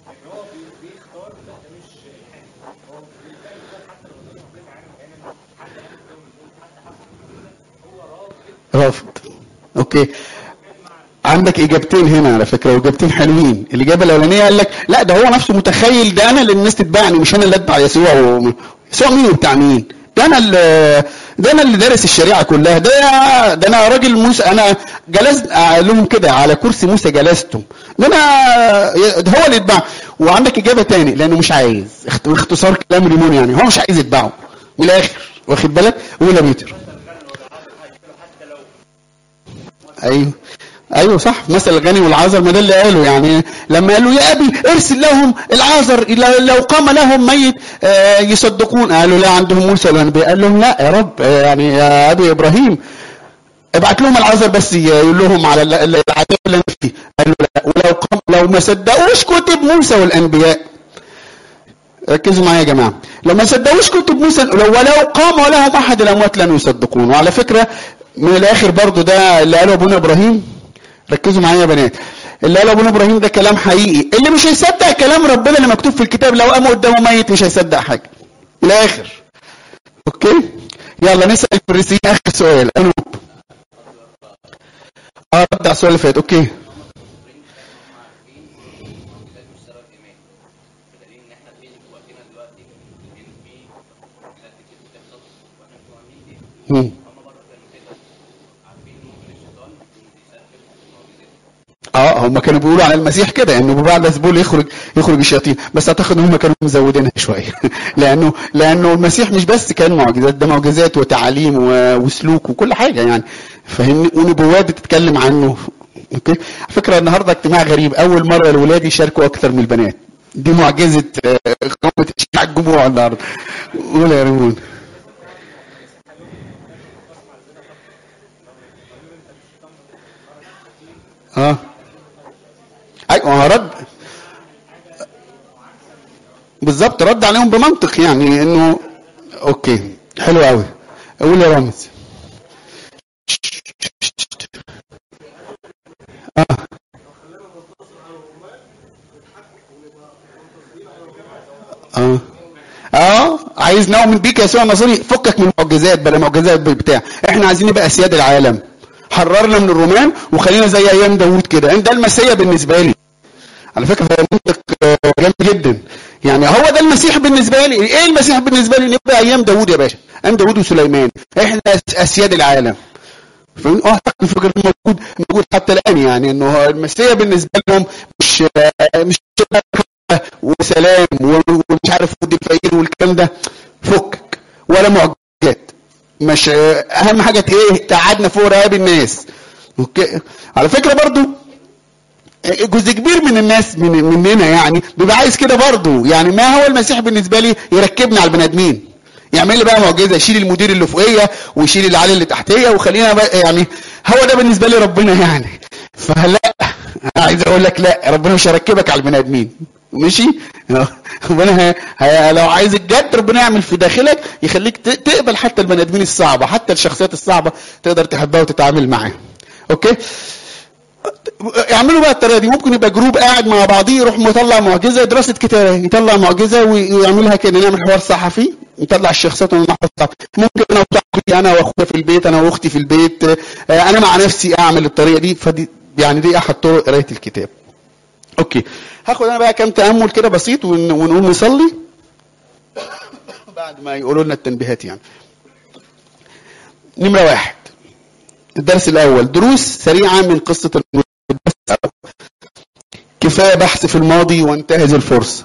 رافض اوكي عندك اجابتين هنا على فكره واجابتين حلوين الاجابه الاولانيه قال لك لا ده هو نفسه متخيل ده انا اللي الناس تتبعني مش انا اللي اتبع يسوع و... يسوع مين وبتاع مين ده انا اللي ده انا اللي دارس الشريعه كلها ده ده انا راجل موسى انا جلست أقول لهم كده على كرسي موسى جلستم ده انا ده هو اللي يتبع وعندك اجابه تاني لانه مش عايز اخت- اختصار كلام ريمون يعني هو مش عايز يتبعه من الاخر واخد بالك ولا متر ايوه ايوه صح مثل الغني والعازر ما ده اللي قاله يعني لما قال له يا ابي ارسل لهم العازر إلى- لو قام لهم ميت آه، يصدقون قالوا لا عندهم موسى والانبياء قال لهم لا يا رب آه، يعني يا ابي ابراهيم ابعت لهم العازر بس يقول لهم على ال- ال- العذاب اللي انا فيه قالوا لا ولو قام لو ما صدقوش كتب موسى والانبياء ركزوا معايا يا جماعه لو ما صدقوش كتب موسى لو ولو قام لهم احد الاموات لن يصدقون وعلى فكره من الاخر برضو ده اللي قاله ابونا ابراهيم ركزوا معايا يا بنات اللي قاله ابونا ابراهيم ده كلام حقيقي اللي مش هيصدق كلام ربنا اللي مكتوب في الكتاب لو قام قدامه ميت مش هيصدق حاجه من الاخر اوكي يلا نسال الفريسيين اخر سؤال انوب اه رد على السؤال اللي فات اوكي مم. اه هم كانوا بيقولوا على المسيح كده انه بعد اسبوع يخرج يخرج الشياطين بس اعتقد ان هم كانوا مزودينها شويه لانه لانه المسيح مش بس كان معجزات ده معجزات وتعاليم و- وسلوك وكل حاجه يعني فاهمني ونبوات بتتكلم عنه اوكي على فكره النهارده اجتماع غريب اول مره الولاد يشاركوا اكتر من البنات دي معجزه آه، قوه اشجاع الجموع النهارده قول يا ريمون اه ايوه هو رد بالظبط رد عليهم بمنطق يعني انه اوكي حلو قوي قول يا رامز اه اه اه عايز نؤمن بيك يا يسوع الناصري فكك من المعجزات بلا معجزات بتاع احنا عايزين نبقى اسياد العالم حررنا من الرومان وخلينا زي ايام داوود كده انت ده المسيا بالنسبه لي على فكره ده منطق آه، جامد جدا يعني هو ده المسيح بالنسبه لي ايه المسيح بالنسبه لي نبقى ايام داوود يا باشا ايام داوود وسليمان احنا أس- اسياد العالم فاهمين؟ اه الفكر موجود موجود حتى الان يعني انه المسيا بالنسبه لهم مش آه، مش وسلام ومش عارف ود الفقير والكلام ده فكك ولا معجزات مش اهم حاجه ايه تقعدنا فوق رقاب الناس اوكي على فكره برضو جزء كبير من الناس من مننا يعني بيبقى عايز كده برضو يعني ما هو المسيح بالنسبه لي يركبنا على البني ادمين يعمل لي بقى معجزه يشيل المدير اللي فوقيه ويشيل العالي اللي تحتيه وخلينا بقى يعني هو ده بالنسبه لي ربنا يعني فلا انا عايز اقول لك لا ربنا مش هيركبك على البني ادمين ماشي ربنا ه- ه- لو عايز الجد ربنا يعمل في داخلك يخليك ت- تقبل حتى البني ادمين الصعبه حتى الشخصيات الصعبه تقدر تحبها وتتعامل معاها اوكي اعملوا بقى الطريقه دي ممكن يبقى جروب قاعد مع بعضيه يروح مطلع معجزه دراسه كتاب يطلع معجزه وي- ويعملها كده نعمل حوار صحفي نطلع الشخصيات ونحفظ صحفي ممكن انا وصاحبي انا واخويا في البيت انا واختي في البيت آه، انا مع نفسي اعمل الطريقه دي فدي يعني دي احد طرق قرايه الكتاب اوكي هاخد انا بقى كام تامل كده بسيط ون- ونقوم نصلي بعد ما يقولوا لنا التنبيهات يعني نمره واحد الدرس الاول دروس سريعه من قصه المقدس كفايه بحث في الماضي وانتهز الفرصه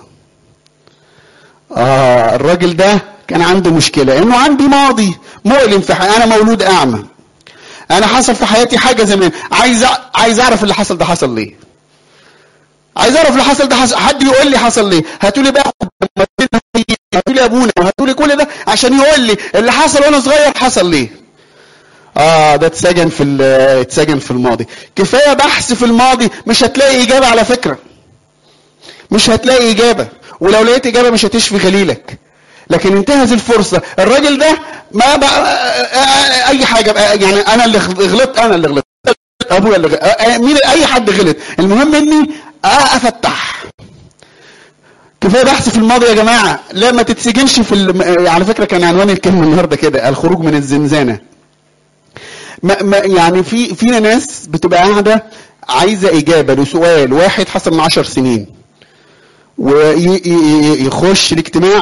اه الراجل ده كان عنده مشكله انه عندي ماضي مؤلم في حياتي انا مولود اعمى انا حصل في حياتي حاجه زمان عايز أ- عايز اعرف اللي حصل ده حصل ليه عايز اعرف اللي حصل ده حصل حد يقول لي حصل ليه هاتوا لي بقى هاتوا لي ابونا وهاتوا لي كل ده عشان يقول لي اللي حصل وانا صغير حصل ليه اه ده اتسجن في ال- اتسجن في الماضي كفايه بحث في الماضي مش هتلاقي اجابه على فكره مش هتلاقي اجابه ولو لقيت اجابه مش هتشفي غليلك لكن انتهز الفرصه الراجل ده ما بقى اي حاجه بقى يعني انا اللي غلطت انا اللي غلطت ابويا اللي غلط آه، مين اي حد غلط المهم اني آه، افتح كفايه بحث في الماضي يا جماعه لا ما تتسجنش في الم... على فكره كان عنوان الكلمه النهارده كده الخروج من الزنزانه ما ما يعني في فينا ناس بتبقى قاعده عايزه اجابه لسؤال واحد حصل من عشر سنين ويخش الاجتماع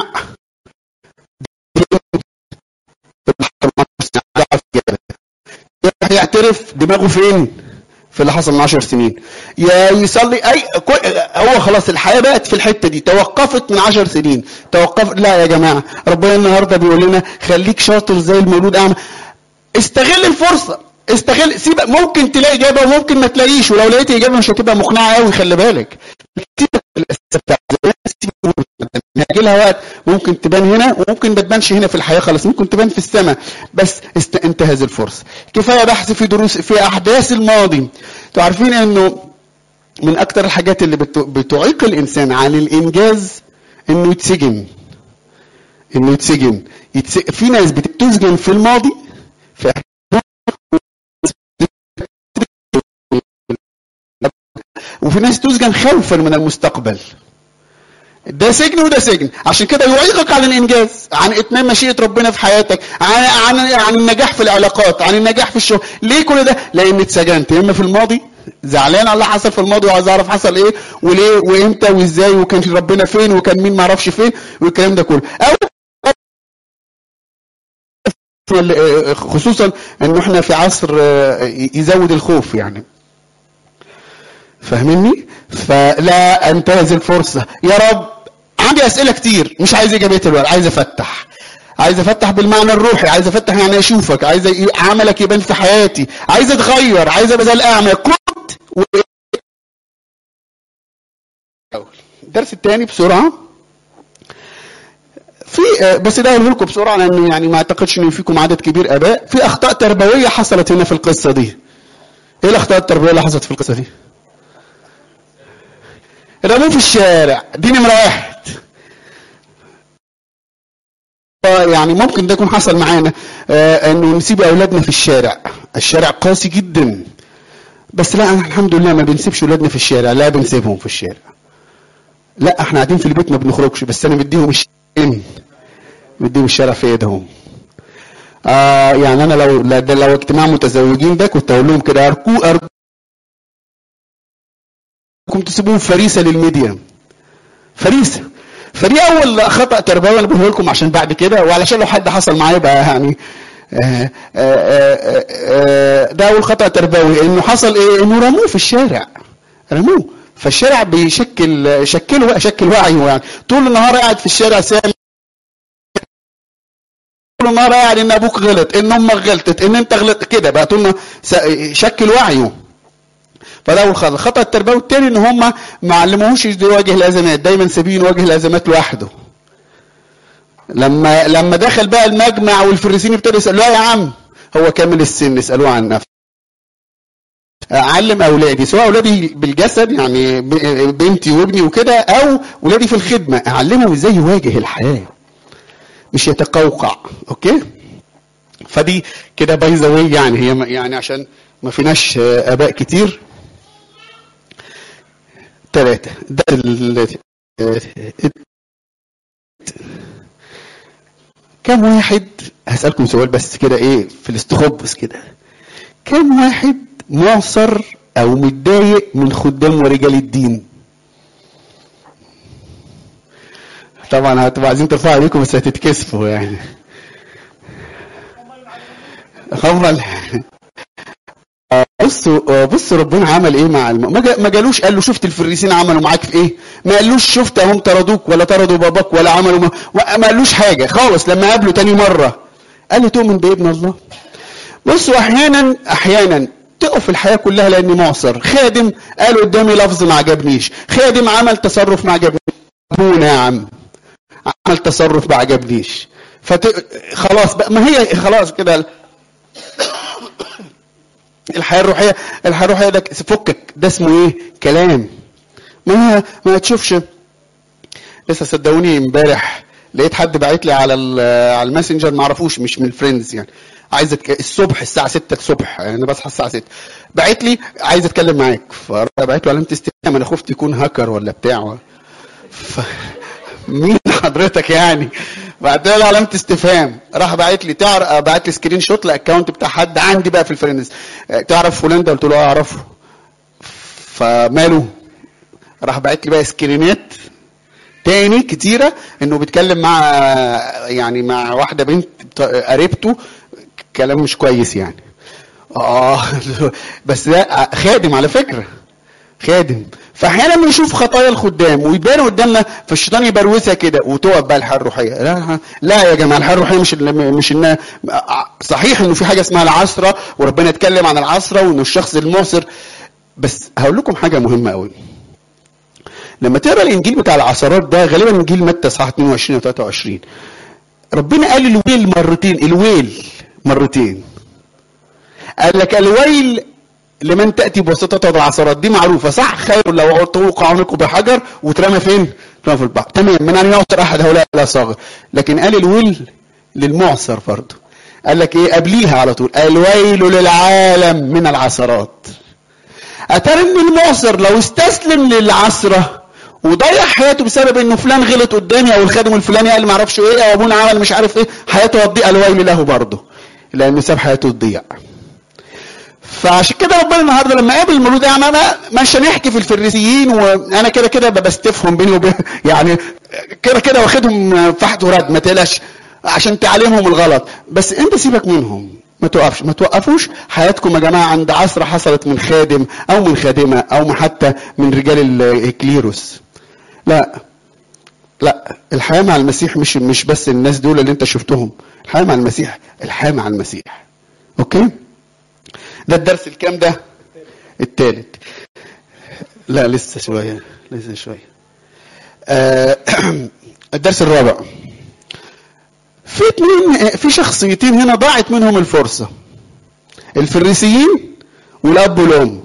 يعترف دماغه فين في اللي حصل من 10 سنين يا يصلي اي كل- هو خلاص الحياه بقت في الحته دي توقفت من 10 سنين توقفت لا يا جماعه ربنا النهارده بيقول لنا خليك شاطر زي المولود اعمى استغل الفرصه استغل سيب ممكن تلاقي اجابه وممكن ما تلاقيش ولو لقيت اجابه مش هتبقى مقنعه قوي خلي بالك سيبك من الأسئلة بتاعت زمان، سيبك من- هيجي لها وقت ممكن تبان هنا وممكن ما تبانش هنا في الحياه خالص ممكن تبان في السماء بس است... انتهز الفرصه كفايه بحث في دروس في احداث الماضي انتوا عارفين انه من اكتر الحاجات اللي بت... بتعيق الانسان عن الانجاز انه يتسجن انه يتسجن يتس... في ناس بتتسجن في الماضي في وفي ناس تسجن خوفا من المستقبل ده سجن وده سجن عشان كده يعيقك عن الانجاز عن اتمام مشيئه ربنا في حياتك عن عن عن النجاح في العلاقات عن النجاح في الشغل ليه كل ده لان اتسجنت يا اما في الماضي زعلان على اللي حصل في الماضي وعايز اعرف حصل ايه وليه وامتى وازاي وكان ربنا فين وكان مين ما اعرفش فين والكلام ده كله او خصوصا انه احنا في عصر آه، يزود الخوف يعني فاهمني فلا انتهز الفرصه يا رب عندي اسئله كتير مش عايز اجابات الوقت عايز افتح عايز افتح بالمعنى الروحي عايز افتح يعني اشوفك عايز ي- عملك يبان في حياتي عايز اتغير عايز ابقى زي الاعمى كنت و... الدرس الثاني بسرعه في آه، بس ده اقوله لكم بسرعه لان يعني ما اعتقدش ان فيكم عدد كبير اباء في اخطاء تربويه حصلت هنا في القصه دي ايه الاخطاء التربويه اللي حصلت في القصه دي رموه في الشارع دي نمره واحد يعني ممكن ده يكون حصل معانا آه انه نسيب اولادنا في الشارع الشارع قاسي جدا بس لا احنا الحمد لله ما بنسيبش اولادنا في الشارع لا بنسيبهم في الشارع لا احنا قاعدين في البيت ما بنخرجش بس انا مديهم الشارع مديهم الشارع في ايدهم آه يعني انا لو لو اجتماع متزوجين ده كنت اقول لهم كده ارجو ارجوكم تسيبوهم فريسه للميديا فريسه فدي اول خطا تربوي انا بقوله لكم عشان بعد كده وعلشان لو حد حصل معايا بقى يعني آآ آآ آآ ده اول خطا تربوي انه حصل ايه انه رموه في الشارع رموه فالشارع بيشكل شكله بقى شكل وعيه يعني طول النهار قاعد في الشارع سامع طول النهار قاعد ان ابوك غلط ان امك غلطت ان انت غلطت كده بقى طول شكل وعيه فده اول خطا الخطا التربوي الثاني ان هم ما علموهوش يواجه الازمات دايما سابين يواجه الازمات لوحده لما لما دخل بقى المجمع والفريسين ابتدوا يسالوه يا عم هو كامل السن اسالوه عن نفسه اعلم اولادي سواء اولادي بالجسد يعني بنتي وابني وكده او اولادي في الخدمه اعلمهم ازاي يواجه الحياه مش يتقوقع اوكي فدي كده باي ذا يعني هي يعني عشان ما فيناش اباء كتير ثلاثة ده ال... كم واحد هسألكم سؤال بس كده ايه في الاستخبص كده كم واحد معصر او متضايق من خدام ورجال الدين طبعا هتبقوا عايزين ترفعوا عليكم بس هتتكسفوا يعني هم بصوا بصوا ربنا عمل ايه مع الم... ما جالوش قال له شفت الفريسين عملوا معاك في ايه ما قالوش شفت هم طردوك ولا طردوا باباك ولا عملوا ما, ما قالوش حاجه خالص لما قابله تاني مره قال له تؤمن بابن الله بصوا احيانا احيانا تقف في الحياه كلها لاني معصر خادم قال قدامي لفظ ما عجبنيش خادم عمل تصرف ما عجبنيش ابونا يا عم عمل تصرف ما عجبنيش فت... خلاص بقى ما هي خلاص كده الحياه الروحيه الحياه الروحيه ده فكك ده اسمه ايه كلام ما ما تشوفش لسه صدقوني امبارح لقيت حد باعت لي على على الماسنجر ما اعرفوش مش من الفريندز يعني عايز أتك... الصبح الساعه 6 الصبح يعني انا بصحى الساعه 6 باعت لي عايز اتكلم معاك فبعت له علامه استفهام انا خفت يكون هاكر ولا بتاع ف... مين حضرتك يعني بعت له علامه استفهام راح باعت لي تعرف باعت لي سكرين شوت الاكونت بتاع حد عندي بقى في الفريندز تعرف فلان ده قلت له اه اعرفه فماله راح باعت لي بقى سكرينات تاني كتيرة انه بيتكلم مع يعني مع واحدة بنت قريبته كلام مش كويس يعني اه بس ده خادم على فكرة خادم فاحيانا بنشوف خطايا الخدام ويبان قدامنا فالشيطان يبروزها كده وتقف بقى الحياه الروحيه لا لا يا جماعه الحياه الروحيه مش مش انها صحيح انه في حاجه اسمها العصره وربنا اتكلم عن العصره وانه الشخص المعصر بس هقول لكم حاجه مهمه قوي لما تقرا الانجيل بتاع العصرات ده غالبا انجيل متى صح 22 و 23 ربنا قال الويل مرتين الويل مرتين قال لك الويل لمن تاتي بواسطته العصرات دي معروفه صح خير لو توقع عنقه بحجر وترمى فين؟ ترمى في البحر تمام من ان يعصر احد هؤلاء لا صاغر لكن قال الويل للمعصر برضه قال لك ايه قبليها على طول الويل للعالم من العثرات اترى ان المعصر لو استسلم للعثره وضيع حياته بسبب انه فلان غلط قدامي او الخادم الفلاني قال ما اعرفش ايه او ابونا عمل مش عارف ايه حياته هتضيع الويل له برضه لانه ساب حياته تضيع فعشان كده ربنا النهارده لما قابل المولود يعني انا مش هنحكي في الفريسيين وانا كده كده بستفهم بيني وبين يعني كده كده واخدهم فحت ورد ما تقلقش عشان تعلمهم الغلط بس انت سيبك منهم ما توقفش ما توقفوش حياتكم يا جماعه عند عصر حصلت من خادم او من خادمه او حتى من رجال الكليروس لا لا الحياه مع المسيح مش مش بس الناس دول اللي انت شفتهم الحياه مع المسيح الحياه مع المسيح اوكي ده الدرس الكام ده الثالث لا لسه شويه لسه شويه آه الدرس الرابع في اتنين في شخصيتين هنا ضاعت منهم الفرصه الفريسيين والاب والام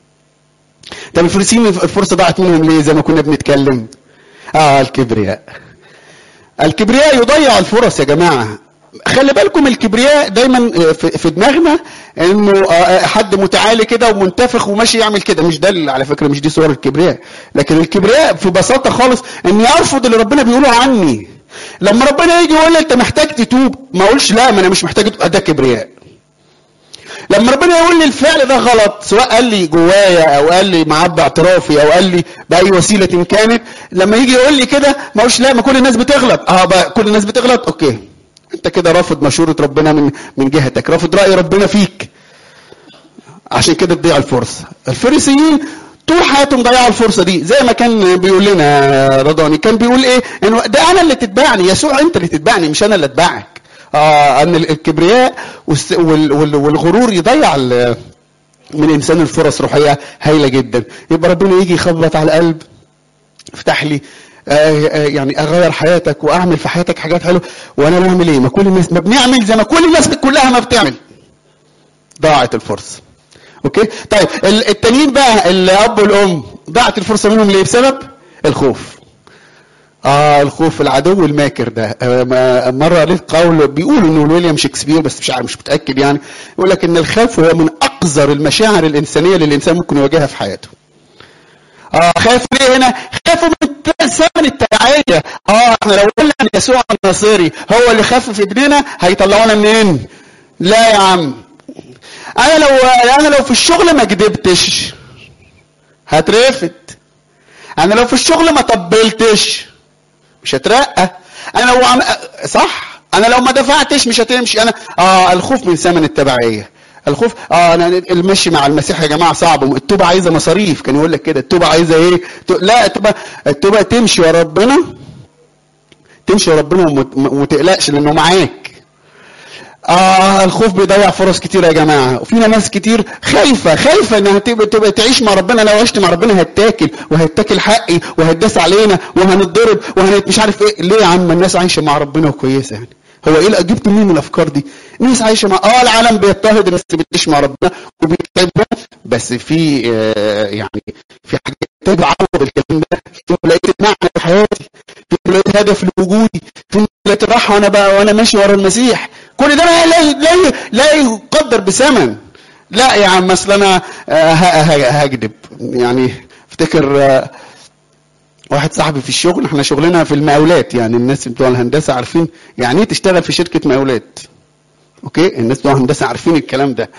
طب الفريسيين الفرصه ضاعت منهم ليه زي ما كنا بنتكلم اه الكبرياء الكبرياء يضيع الفرص يا جماعه خلي بالكم الكبرياء دايما في في دماغنا انه آه، حد متعالي كده ومنتفخ وماشي يعمل كده مش ده اللي- على فكره مش دي صور الكبرياء لكن الكبرياء في بساطه خالص اني ارفض اللي ربنا بيقوله عني لما ربنا يجي يقول لي انت محتاج تتوب ما اقولش لا ما انا مش محتاج أتوب. ده كبرياء لما ربنا يقول لي الفعل ده غلط سواء قال لي جوايا او قال لي معاه باعترافي او قال لي باي وسيله كانت لما يجي يقول لي كده ما اقولش لا ما كل الناس بتغلط اه بقى كل الناس بتغلط اوكي انت كده رافض مشوره ربنا من من جهتك رافض راي ربنا فيك عشان كده تضيع الفرصه الفريسيين طول حياتهم ضيعوا الفرصه دي زي ما كان بيقول لنا رضاني كان بيقول ايه انه ده انا اللي تتبعني يسوع انت اللي تتبعني مش انا اللي اتبعك آه ان الكبرياء والس- وال- وال- والغرور يضيع ال- من الانسان الفرص روحيه هايله جدا يبقى ربنا يجي يخبط على القلب افتح لي آه، آه، يعني اغير حياتك واعمل في حياتك حاجات حلوه وانا بعمل ايه ما كل الناس ما بنعمل زي ما كل الناس كلها ما بتعمل ضاعت الفرصه اوكي طيب ال- التانيين بقى الاب والام ضاعت الفرصه منهم ليه بسبب الخوف اه الخوف العدو الماكر ده آه ما- مره قريت قول بيقولوا انه ويليام شكسبير بس مش عارف مش متاكد يعني يقول لك ان الخوف هو من اقذر المشاعر الانسانيه اللي الانسان ممكن يواجهها في حياته اه خاف ليه هنا خافوا من ثمن التبعية اه احنا لو قلنا ان يسوع الناصري هو اللي خفف ابننا هيطلعونا منين لا يا عم انا لو انا لو في الشغل ما كدبتش هترفد انا لو في الشغل ما طبلتش مش هترقى انا لو عم... صح انا لو ما دفعتش مش هتمشي انا اه الخوف من ثمن التبعيه الخوف اه انا المشي مع المسيح يا جماعه صعب التوبه عايزه مصاريف كان يقول لك كده التوبه عايزه ايه ت- لا التوبه التوبه تمشي ورا ربنا تمشي ورا ربنا وما وما تقلقش لانه معاك آه الخوف بيضيع فرص كتير يا جماعة وفينا ناس كتير خايفة خايفة انها تبقى, تبقى تعيش مع ربنا لو عشت مع ربنا هتاكل وهتاكل حقي وهتداس علينا وهنتضرب وهنت مش عارف ايه ليه يا عم الناس عايشة مع ربنا وكويسة يعني هو ايه اللي جبت منين الافكار دي الناس عايشة مع اه العالم بيضطهد الناس اللي بتعيش مع ربنا وبيتعبهم بس في آه يعني في حاجات تعوض الكلام ده في لقيت معنى في حياتي في لقيت هدف لوجودي في لقيت راحة وانا بقى وانا ماشي ورا المسيح كل ده لا لا لا, لا يقدر بثمن لا يا عم اصل انا آه، ه- ه- هكذب يعني افتكر آه، واحد صاحبي في الشغل احنا شغلنا في المقاولات يعني الناس بتوع الهندسه عارفين يعني ايه تشتغل في شركه مقاولات اوكي الناس بتوع الهندسه عارفين الكلام ده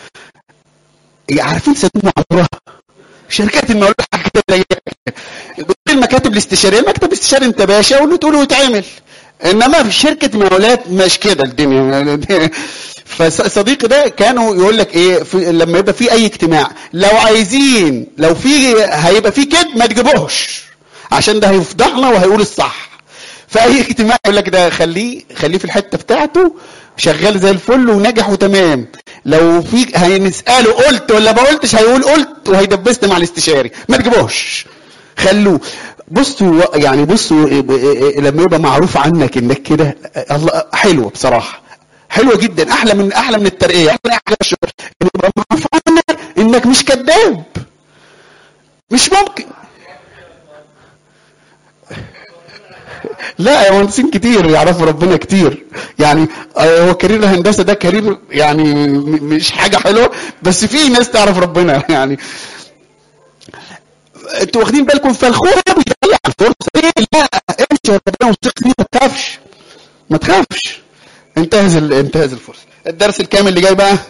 عارفين صندوق عمرها شركات المقاولات حاجه كده زي المكاتب الاستشاريه المكتب الاستشاري انت باشا واللي تقوله يتعمل انما في شركه مقاولات مش كده الدنيا فصديقي ده كانوا يقول لك ايه في لما يبقى في اي اجتماع لو عايزين لو في هيبقى في كده ما تجيبوش عشان ده هيفضحنا وهيقول الصح في اي اجتماع يقول لك ده خليه خليه في الحته بتاعته شغال زي الفل ونجح وتمام لو في هنساله قلت ولا ما قلتش هيقول قلت وهيدبسنا مع الاستشاري ما تجيبوش خلوه بصوا يعني بصوا لما يبقى معروف عنك انك كده الله حلوه بصراحه حلوه جدا احلى من احلى من الترقيه احلى من احلى الشغل ان يبقى معروف عنك انك مش كذاب مش ممكن لا يا مهندسين كتير يعرفوا ربنا كتير يعني آه، هو كارير الهندسه ده كارير يعني م- مش حاجه حلوه بس في ناس تعرف ربنا يعني انتوا واخدين بالكم فالخوف ده بيضيع الفرصه ايه لا امشي ورا ربنا وثق فيه ما تخافش ما تخافش انتهز ال- انتهز الفرصه الدرس الكامل اللي جاي بقى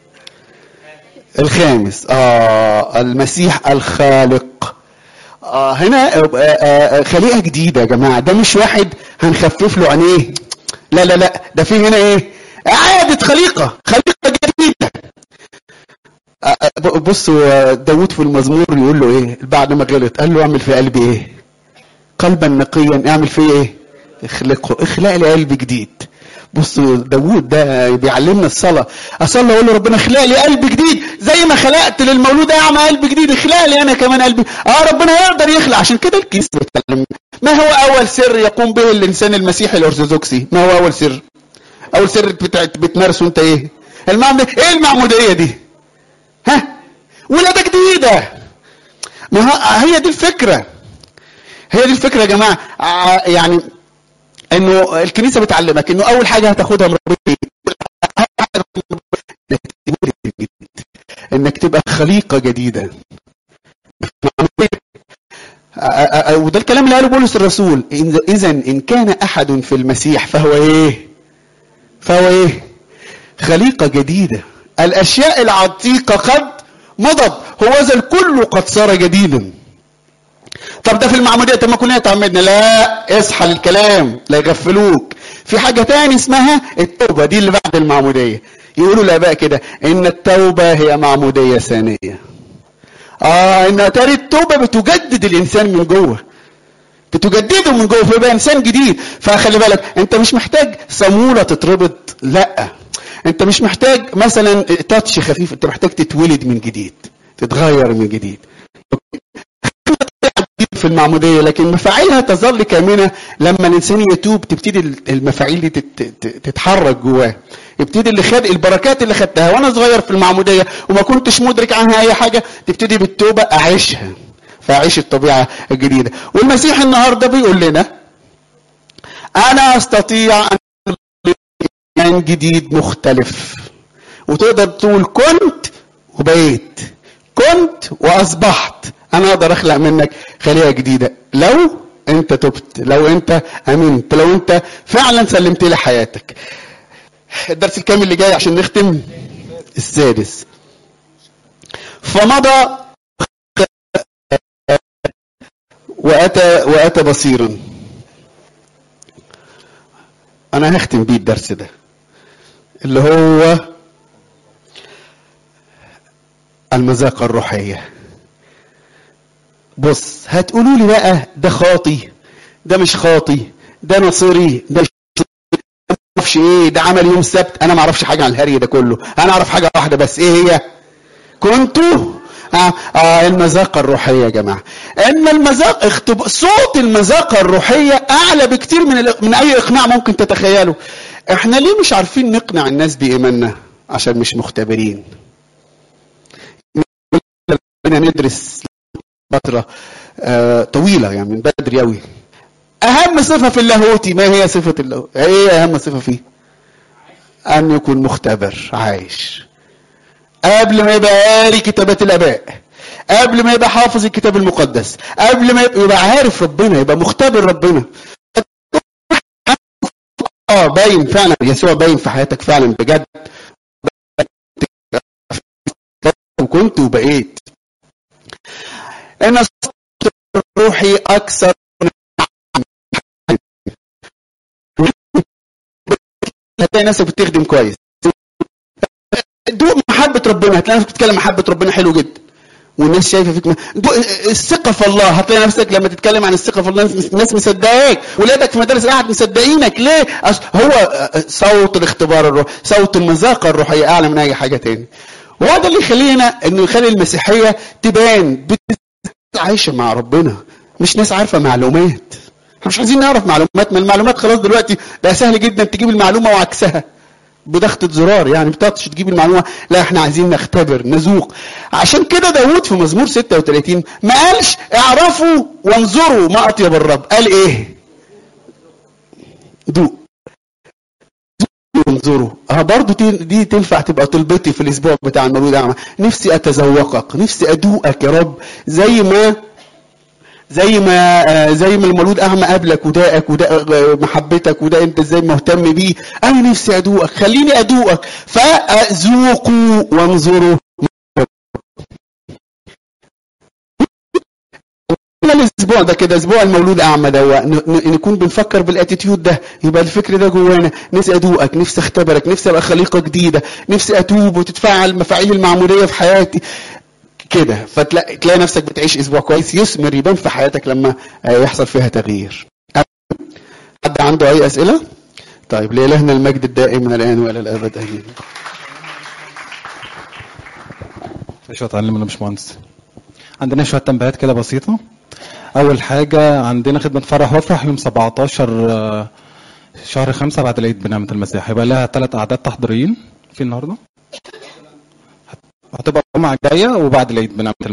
الخامس اه المسيح الخالق آه هنا آه آه خليقه جديده يا جماعه ده مش واحد هنخفف له عينيه لا لا لا ده في هنا ايه اعاده خليقه خليقه جديده آه، آه، بصوا آه، داود في المزمور يقول له ايه بعد ما غلط قال له اعمل في قلبي ايه قلبا نقيا اعمل فيه ايه اخلقه اخلق لي قلب جديد بصوا داوود ده بيعلمنا الصلاة أصلي أقول له ربنا اخلق لي قلب جديد زي ما خلقت للمولود أعمى قلب جديد اخلق لي أنا كمان قلبي آه ربنا يقدر يخلق عشان كده الكنيسة بتكلم ما هو أول سر يقوم به الإنسان المسيحي الأرثوذكسي ما هو أول سر أول سر بتاعت بتمارسه أنت إيه المعمودية إيه المعمودية دي ها ولادة جديدة ما ه- هي دي الفكرة هي دي الفكرة يا جماعة ع- يعني انه الكنيسه بتعلمك انه اول حاجه هتاخدها من ربنا انك تولد من جديد انك تبقى خليقه جديده وده الكلام اللي قاله بولس الرسول اذا ان كان احد في المسيح فهو ايه فهو ايه خليقه جديده الاشياء العتيقه قد مضت هو ذا الكل قد صار جديدا طب ده في المعموديه طب ما كلنا تعمدنا لا اصحى للكلام لا يغفلوك في حاجه تاني اسمها التوبه دي اللي بعد المعموديه يقولوا الاباء كده ان التوبه هي معموديه ثانيه اه ان تاري التوبه بتجدد الانسان من جوه بتجدده من جوه فيبقى انسان جديد فخلي بالك انت مش محتاج صاموله تتربط لا انت مش محتاج مثلا تاتش خفيف انت محتاج تتولد من جديد تتغير من جديد في المعمودية لكن مفاعيلها تظل كامنة لما الإنسان يتوب تبتدي المفاعيل دي تتحرك جواه يبتدي اللي خد البركات اللي خدتها وأنا صغير في المعمودية وما كنتش مدرك عنها أي حاجة تبتدي بالتوبة أعيشها فأعيش الطبيعة الجديدة والمسيح النهاردة بيقول لنا أنا أستطيع أن إيمان جديد مختلف وتقدر تقول كنت وبقيت كنت وأصبحت انا اقدر اخلق منك خليقه جديده لو انت تبت لو انت امنت لو انت فعلا سلمت لي حياتك الدرس الكامل اللي جاي عشان نختم السادس فمضى واتى واتى بصيرا انا هختم بيه الدرس ده اللي هو المذاقه الروحيه بص هتقولوا لي بقى ده خاطي ده مش خاطي ده نصيري ده مش معرفش ايه ده عمل يوم السبت انا ما اعرفش حاجه عن الهري ده كله انا اعرف حاجه واحده بس ايه هي كنتوا آه, آه المذاقة الروحية يا جماعة ان المذاق اختب... صوت المذاقة الروحية اعلى بكتير من ال... من اي اقناع ممكن تتخيله احنا ليه مش عارفين نقنع الناس بايماننا عشان مش مختبرين ندرس فترة آه طويلة يعني من بدري قوي أهم صفة في اللاهوتي ما هي صفة اللاهوت؟ إيه أهم صفة فيه؟ أن يكون مختبر عايش قبل ما يبقى قاري كتابات الآباء قبل ما يبقى حافظ الكتاب المقدس قبل ما يبقى عارف ربنا يبقى مختبر ربنا اه باين فعلا يسوع باين في حياتك فعلا بجد وكنت وبقيت ان الروحي اكثر هتلاقي نفسك بتخدم كويس دوق محبة ربنا هتلاقي نفسك بتتكلم محبة ربنا حلو جدا والناس شايفه فيك الثقه في الله هتلاقي نفسك لما تتكلم عن الثقه في الله الناس مصدقاك ولادك في مدارس القعد مصدقينك ليه هو صوت الاختبار الروح صوت المذاقه الروحيه اعلى من اي حاجه تاني وهو ده اللي يخلينا انه يخلي المسيحيه تبان عايشه مع ربنا مش ناس عارفه معلومات احنا مش عايزين نعرف معلومات ما المعلومات خلاص دلوقتي بقى سهل جدا تجيب المعلومه وعكسها بضغطة زرار يعني بتطش تجيب المعلومة لا احنا عايزين نختبر نذوق عشان كده داود في مزمور 36 ما قالش اعرفوا وانظروا ما اطيب الرب قال ايه دوق انظروا اه برضو دي تنفع تبقى طلبتي في الاسبوع بتاع المولود اعمى نفسي اتذوقك نفسي ادوقك يا رب زي ما زي ما زي ما المولود اعمى قابلك وداقك ودا محبتك وده انت ازاي مهتم بيه انا نفسي ادوقك خليني ادوقك فذوقوا وانظروا الاسبوع ده كده اسبوع المولود اعمى ده نكون بنفكر بالاتيتيود ده يبقى الفكر ده جوانا نفسي ادوقك نفسي اختبرك نفسي ابقى خليقه جديده نفسي اتوب وتتفعل مفاعيل المعموديه في حياتي كده فتلاقي تلاقي نفسك بتعيش اسبوع كويس يثمر يبان في حياتك لما يحصل فيها تغيير حد عنده اي اسئله طيب لإلهنا المجد الدائم من الان والى الابد امين شويه اتعلم ولا مش مهندس عندنا شويه تنبيهات كده بسيطه اول حاجه عندنا خدمه فرح وافرح يوم 17 شهر 5 بعد العيد بنعمه المسيح هيبقى لها ثلاث اعداد تحضيريين في النهارده هتبقى الجمعه الجايه وبعد العيد بنعمه